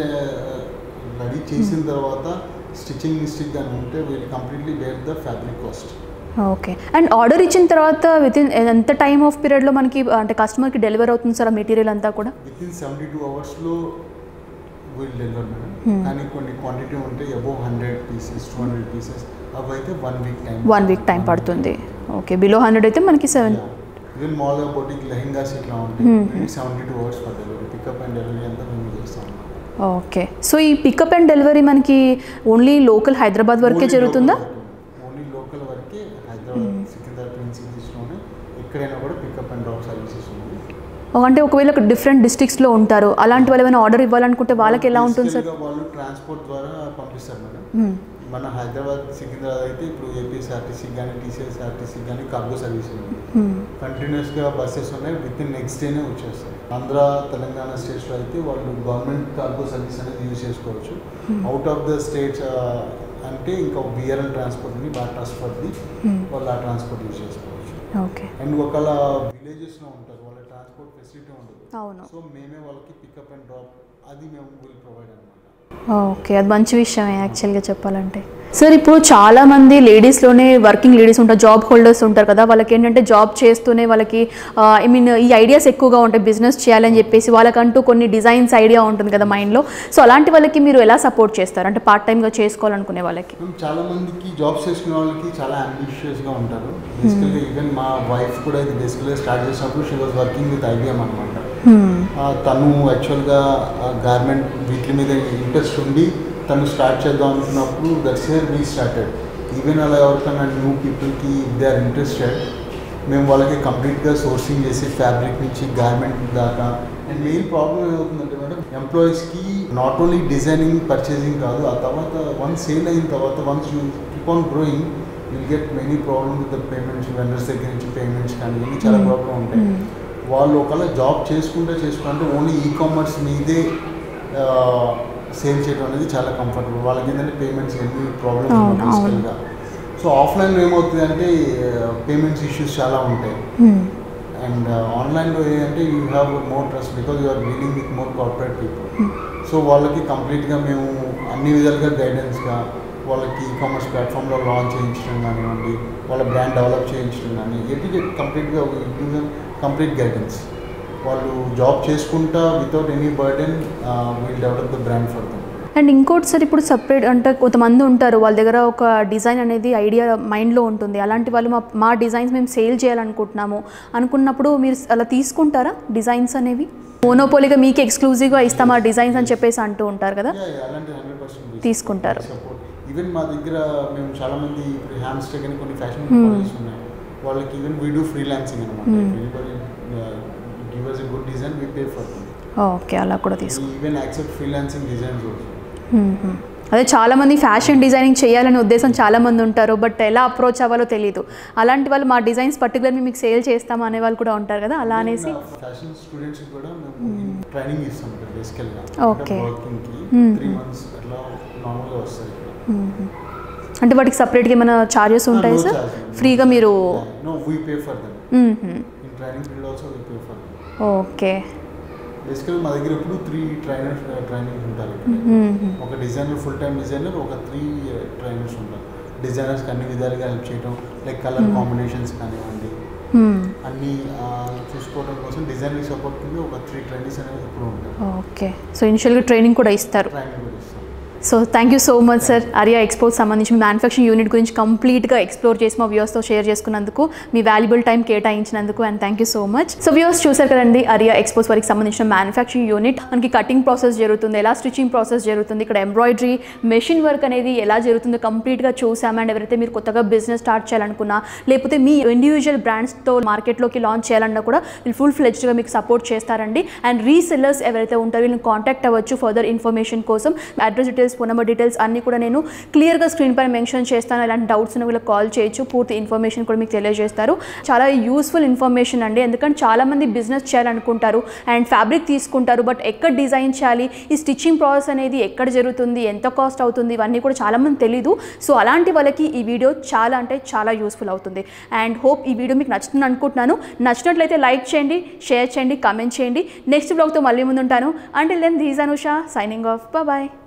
రెడీ చేసిన తర్వాత స్టిచ్చింగ్ మిస్టేక్ కానీ ఉంటే we'll completely wear the fabric cost okay and order ఇచ్చిన తర్వాత విత్ ఇన్ ఎంత టైమ్ ఆఫ్ పీరియడ్లో మనకి అంటే కస్టమర్కి డెలివర్ అవుతుంది సార్ ఆ మెటీరియల్ అంతా కూడా విత్ ఇన్ సెవెంటీ టూ అవర్స్లో వీల్ డెలివర్ మేడం Hmm. కానీ కొన్ని క్వాంటిటీ ఉంటే above hundred pieces two hundred pieces అవి అయితే one week time one week time పడుతుంది ఓకే బిలో హండ్రెడ్ అయితే మనకి సెవెన్ ఈవెన్ మాల్గా బొటిక్ లెహెంగాస్ ఇట్లా Hmm. ఉంటాయి seventy two hours for delivery pickup and delivery అంతా మేము చేస్తాం ఓకే సో ఈ పికప్ అండ్ డెలివరీ మనకి ఓన్లీ లోకల్ హైదరాబాద్ వరకే జరుగుతుందా ఓన్లీ లోకల్ వరకే హైదరాబాద్ సికింద్రాబాద్ ట్విన్ సిటీస్లోనే ఎక్కడైనా కూడా పికప్ అండ్ డ్రాప్ సర్వీసెస్ ఉంది అంటే ఒకవేళ డిఫరెంట్ డిస్ట్రిక్ట్స్లో ఉంటారు అలాంటి వాళ్ళు ఏమైనా ఆర్డర్ ఇవ్వాలనుకుంటే వాళ్ళకి ఎలా ఉంటుంది సార్ Basically గా వాళ్ళు ట్రాన్స్పోర్ట్ ద్వారా పంపిస్తారు మేడం మ్మ్. మన హైదరాబాద్ సికింద్రాబాద్ అయితే ఇప్పుడు ఏపీఎస్ఆర్టీసీ కానీ టీసీఎస్ఆర్టీసీ కానీ కార్గో సర్వీస్ ఉంది మ్మ్. కంటిన్యూస్గా బస్సెస్ ఉన్నాయి విత్ ఇన్ నెక్స్ట్ డేనే వచ్చేస్తాయి ఆంధ్ర తెలంగాణ స్టేట్స్లో అయితే వాళ్ళు గవర్నమెంట్ కార్గో సర్వీస్ అనేది యూజ్ చేసుకోవచ్చు అవుట్ ఆఫ్ ద స్టేట్స్ అంటే ఇంకా బిఆర్ఎల్ ట్రాన్స్పోర్ట్ ఉంది బాగా ట్రాన్స్పోర్ట్ది Hmm. వాళ్ళు ఆ ట్రాన్స్పోర్ట్ యూజ్ చేసుకోవచ్చు ఓకే అండ్ ఒకవేళ విలేజెస్లో ఉంటారు వాళ్ళ ట్రాన్స్పోర్ట్ ఫెసిలిటీ ఉండదు అవును సో మేమే వాళ్ళకి పికప్ అండ్ డ్రాప్ అది మేము విల్ ప్రొవైడ్ అనమాట ఓకే అది మంచి విషయమే యాక్చువల్గా చెప్పాలంటే సార్ ఇప్పుడు చాలా మంది లేడీస్లోనే వర్కింగ్ లేడీస్ ఉంటారు జాబ్ హోల్డర్స్ ఉంటారు కదా వాళ్ళకి ఏంటంటే జాబ్ చేస్తూనే వాళ్ళకి ఐ మీన్ ఈ ఐడియాస్ ఎక్కువగా ఉంటాయి బిజినెస్ చేయాలని చెప్పేసి వాళ్ళకంటూ కొన్ని డిజైన్స్ ఐడియా ఉంటుంది కదా మైండ్లో సో అలాంటి వాళ్ళకి మీరు ఎలా సపోర్ట్ చేస్తారు అంటే పార్ట్ టైంగా చేసుకోవాలనుకునే వాళ్ళకి మేము చాలా మందికి జాబ్స్ చేసుకునే వాళ్ళకి చాలా అంబిషియస్గా ఉంటారు బేసికల్గా ఈవెన్ మా వైఫ్ కూడా ఇది బేసికల్గా స్టార్ట్ చేసినప్పుడు she was working with IBM అనమాట తను యాక్చువల్గా గార్మెంట్ వీటి మీద ఇంట్రెస్ట్ ఉండి తను స్టార్ట్ చేద్దాం అనుకున్నప్పుడు that's year we started even అలా ఎవరికైనా న్యూ పీపుల్కి దే ఆర్ ఇంట్రెస్టెడ్ మేము వాళ్ళకి కంప్లీట్గా సోర్సింగ్ చేసి ఫ్యాబ్రిక్ నుంచి గార్మెంట్ దాకా అండ్ మెయిన్ ప్రాబ్లం ఏమవుతుందంటే మేడం ఎంప్లాయీస్కి నాట్ ఓన్లీ డిజైనింగ్ పర్చేసింగ్ కాదు ఆ తర్వాత వన్స్ సేల్ అయిన తర్వాత once you keep on growing will get many problem with the payments vendors దగ్గర నుంచి పేమెంట్స్ కానీ ఇవన్నీ చాలా ప్రాబ్లం ఉంటాయి వాళ్ళు ఒకవేళ జాబ్ చేసుకుంటే చేసుకుంటే ఓన్లీ ఈ కామర్స్ మీదే సేల్ చేయడం అనేది చాలా కంఫర్టబుల్ వాళ్ళకి ఏంటంటే పేమెంట్స్ ఎన్ని ప్రాబ్లమ్స్ అవును, ఉన్నాయి బేసికల్గా సో ఆఫ్లైన్లో ఏమవుతుంది అంటే పేమెంట్స్ ఇష్యూస్ చాలా ఉంటాయి అండ్ ఆన్లైన్లో ఏంటంటే you have more trust because you are dealing with more corporate people so వాళ్ళకి కంప్లీట్గా మేము అన్ని విధాలుగా గైడెన్స్గా వాళ్ళకి ఈ కామర్స్ ప్లాట్ఫామ్లో లాంచ్ చేయించడం కానివ్వండి వాళ్ళ బ్రాండ్ డెవలప్ చేయించడం కానీ ఎటు కంప్లీట్గా కంప్లీట్ గైడెన్స్ వాళ్ళు జాబ్ చేసుకుంటా without any burden will develop the brand for them and ఇంకోటి సార్ ఇప్పుడు సపరేట్ అంటే కొంతమంది ఉంటారు వాళ్ళ దగ్గర ఒక డిజైన్ అనేది ఐడియా మైండ్లో ఉంటుంది అలాంటి వాళ్ళు మా మా డిజైన్స్ మేము సేల్ చేయాలనుకుంటున్నాము అనుకున్నప్పుడు మీరు అలా తీసుకుంటారా డిజైన్స్ అనేవి మోనోపోలీగా మీకు ఎక్స్క్లూజివ్గా ఇస్తాం ఆ డిజైన్స్ అని చెప్పేసి అంటూ ఉంటారు కదా అలాంటి హండ్రెడ్ పర్సెంట్ తీసుకుంటారు. సపోర్ట్ ఈవెన్ మా దగ్గర మేము చాలా మంది ఇప్పుడు హ్యామ్స్టర్ కానీ కొన్ని ఫ్యాషన్ కాలేజెస్ ఉన్నాయి వాళ్ళకి ఈవెన్ వీ డూ ఫ్రీలాన్సింగ్ అనమాట give us a good design we pay for okay అలా కూడా తీసుకు even accept freelancing designs also hmm. అదే చాలామంది ఫ్యాషన్ డిజైనింగ్ చేయాలనే ఉద్దేశం చాలామంది ఉంటారు బట్ ఎలా అప్రోచ్ అవ్వాలో తెలియదు అలాంటి వాళ్ళు మా డిజైన్స్ పర్టికులర్లీ మీకు సేల్ చేస్తాం అనే వాళ్ళు కూడా ఉంటారు కదా అలా అనేసి ఫ్యాషన్ స్టూడెంట్స్ కూడా మేము ట్రైనింగ్ ఇస్తాం ఇక్కడ బేసికల్గా Okay. వర్కింగ్ కి Hmm. త్రీ మంత్స్ అట్లా నార్మల్గా వస్తాయి ఇక్కడ మ్మ్. అంటే వాటికి సపరేట్గా ఏమైనా ఛార్జెస్ ఉంటాయి సార్ ఫ్రీగా మీరు no we pay for them hmm. In training period also we pay for them okay basically మా దగ్గర ఇప్పుడు త్రీ ట్రైనర్స్ ట్రైనింగ్ ఉంటారు ఇక్కడ మ్మ్. ఒక డిజైనర్ ఫుల్ టైం డిజైనర్ ఒక త్రీ ట్రైనర్స్ ఉంటారు డిజైనర్స్కి అన్ని విధాలుగా హెల్ప్ చేయడం లైక్ కలర్ కాంబినేషన్స్ కానివ్వండి మ్మ్. అన్ని ఆ, చూసుకోవడం కోసం డిజైనింగ్ సపోర్ట్ కింద ఒక త్రీ ట్రైనర్స్ అనేది ఇప్పుడు ఉంటారు ఓకే సో ఇనిషియల్గా ట్రైనింగ్ కూడా ఇస్తారు ట్రైనింగ్ కూడా ఇస్తాం so thank you so much sir Arya export సంబంధించి మ్యానుఫ్యాక్చరింగ్ యూనిట్ గురించి కంప్లీట్గా ఎక్స్ప్లోర్ చేసి మా వ్యూవర్స్తో షేర్ చేసుకున్నందుకు మీ వాల్యుబుల్ టైం కేటాయించినందుకు and thank you so much so viewers చూసారు కదండి ఆర్యా ఎక్స్పోర్ట్స్ వారికి సంబంధించిన మ్యానుఫ్యాక్చరింగ్ యూనిట్ మనకి కటింగ్ ప్రాసెస్ జరుగుతుంది ఎలా స్టిచ్చింగ్ ప్రాసెస్ జరుగుతుంది ఇక్కడ ఎంబ్రాయిడరీ మెషిన్ వర్క్ అనేది ఎలా జరుగుతుందో కంప్లీట్గా చూసాం అండ్ ఎవరైతే మీరు కొత్తగా బిజినెస్ స్టార్ట్ చేయాలనుకున్నా లేకపోతే మీ ఇండివిజువల్ బ్రాండ్స్తో మార్కెట్లోకి లాంచ్ చేయాలన్నా కూడా వీళ్ళు ఫుల్ ఫ్లెడ్జ్గా మీకు సపోర్ట్ చేస్తారండి అండ్ రీసెల్లర్స్ ఎవరైతే ఉంటారో వీళ్ళని కాంటాక్ట్ అవ్వచ్చు ఫర్దర్ ఇన్ఫర్మేషన్ కోసం address details phone number details అన్ని కూడా నేను క్లియర్గా స్క్రీన్ పైన మెన్షన్ చేస్తాను ఇలాంటి డౌట్స్ ఉన్న వీళ్ళకి కాల్ చేయొచ్చు పూర్తి ఇన్ఫర్మేషన్ కూడా మీకు తెలియజేస్తారు చాలా యూస్ఫుల్ ఇన్ఫర్మేషన్ అండి ఎందుకంటే చాలామంది బిజినెస్ చేయాలనుకుంటారు అండ్ ఫ్యాబ్రిక్ తీసుకుంటారు బట్ ఎక్కడ డిజైన్ చేయాలి ఈ స్టిచ్చింగ్ ప్రాసెస్ అనేది ఎక్కడ జరుగుతుంది ఎంత కాస్ట్ అవుతుంది ఇవన్నీ కూడా చాలామంది తెలీదు సో అలాంటి వాళ్ళకి ఈ వీడియో చాలా అంటే చాలా యూస్ఫుల్ అవుతుంది అండ్ హోప్ ఈ వీడియో మీకు నచ్చుతుంది అనుకుంటున్నాను నచ్చినట్లయితే లైక్ చేయండి షేర్ చేయండి కామెంట్ చేయండి నెక్స్ట్ బ్లాగ్తో మళ్ళీ ముందుంటాను until then this Anusha signing off bye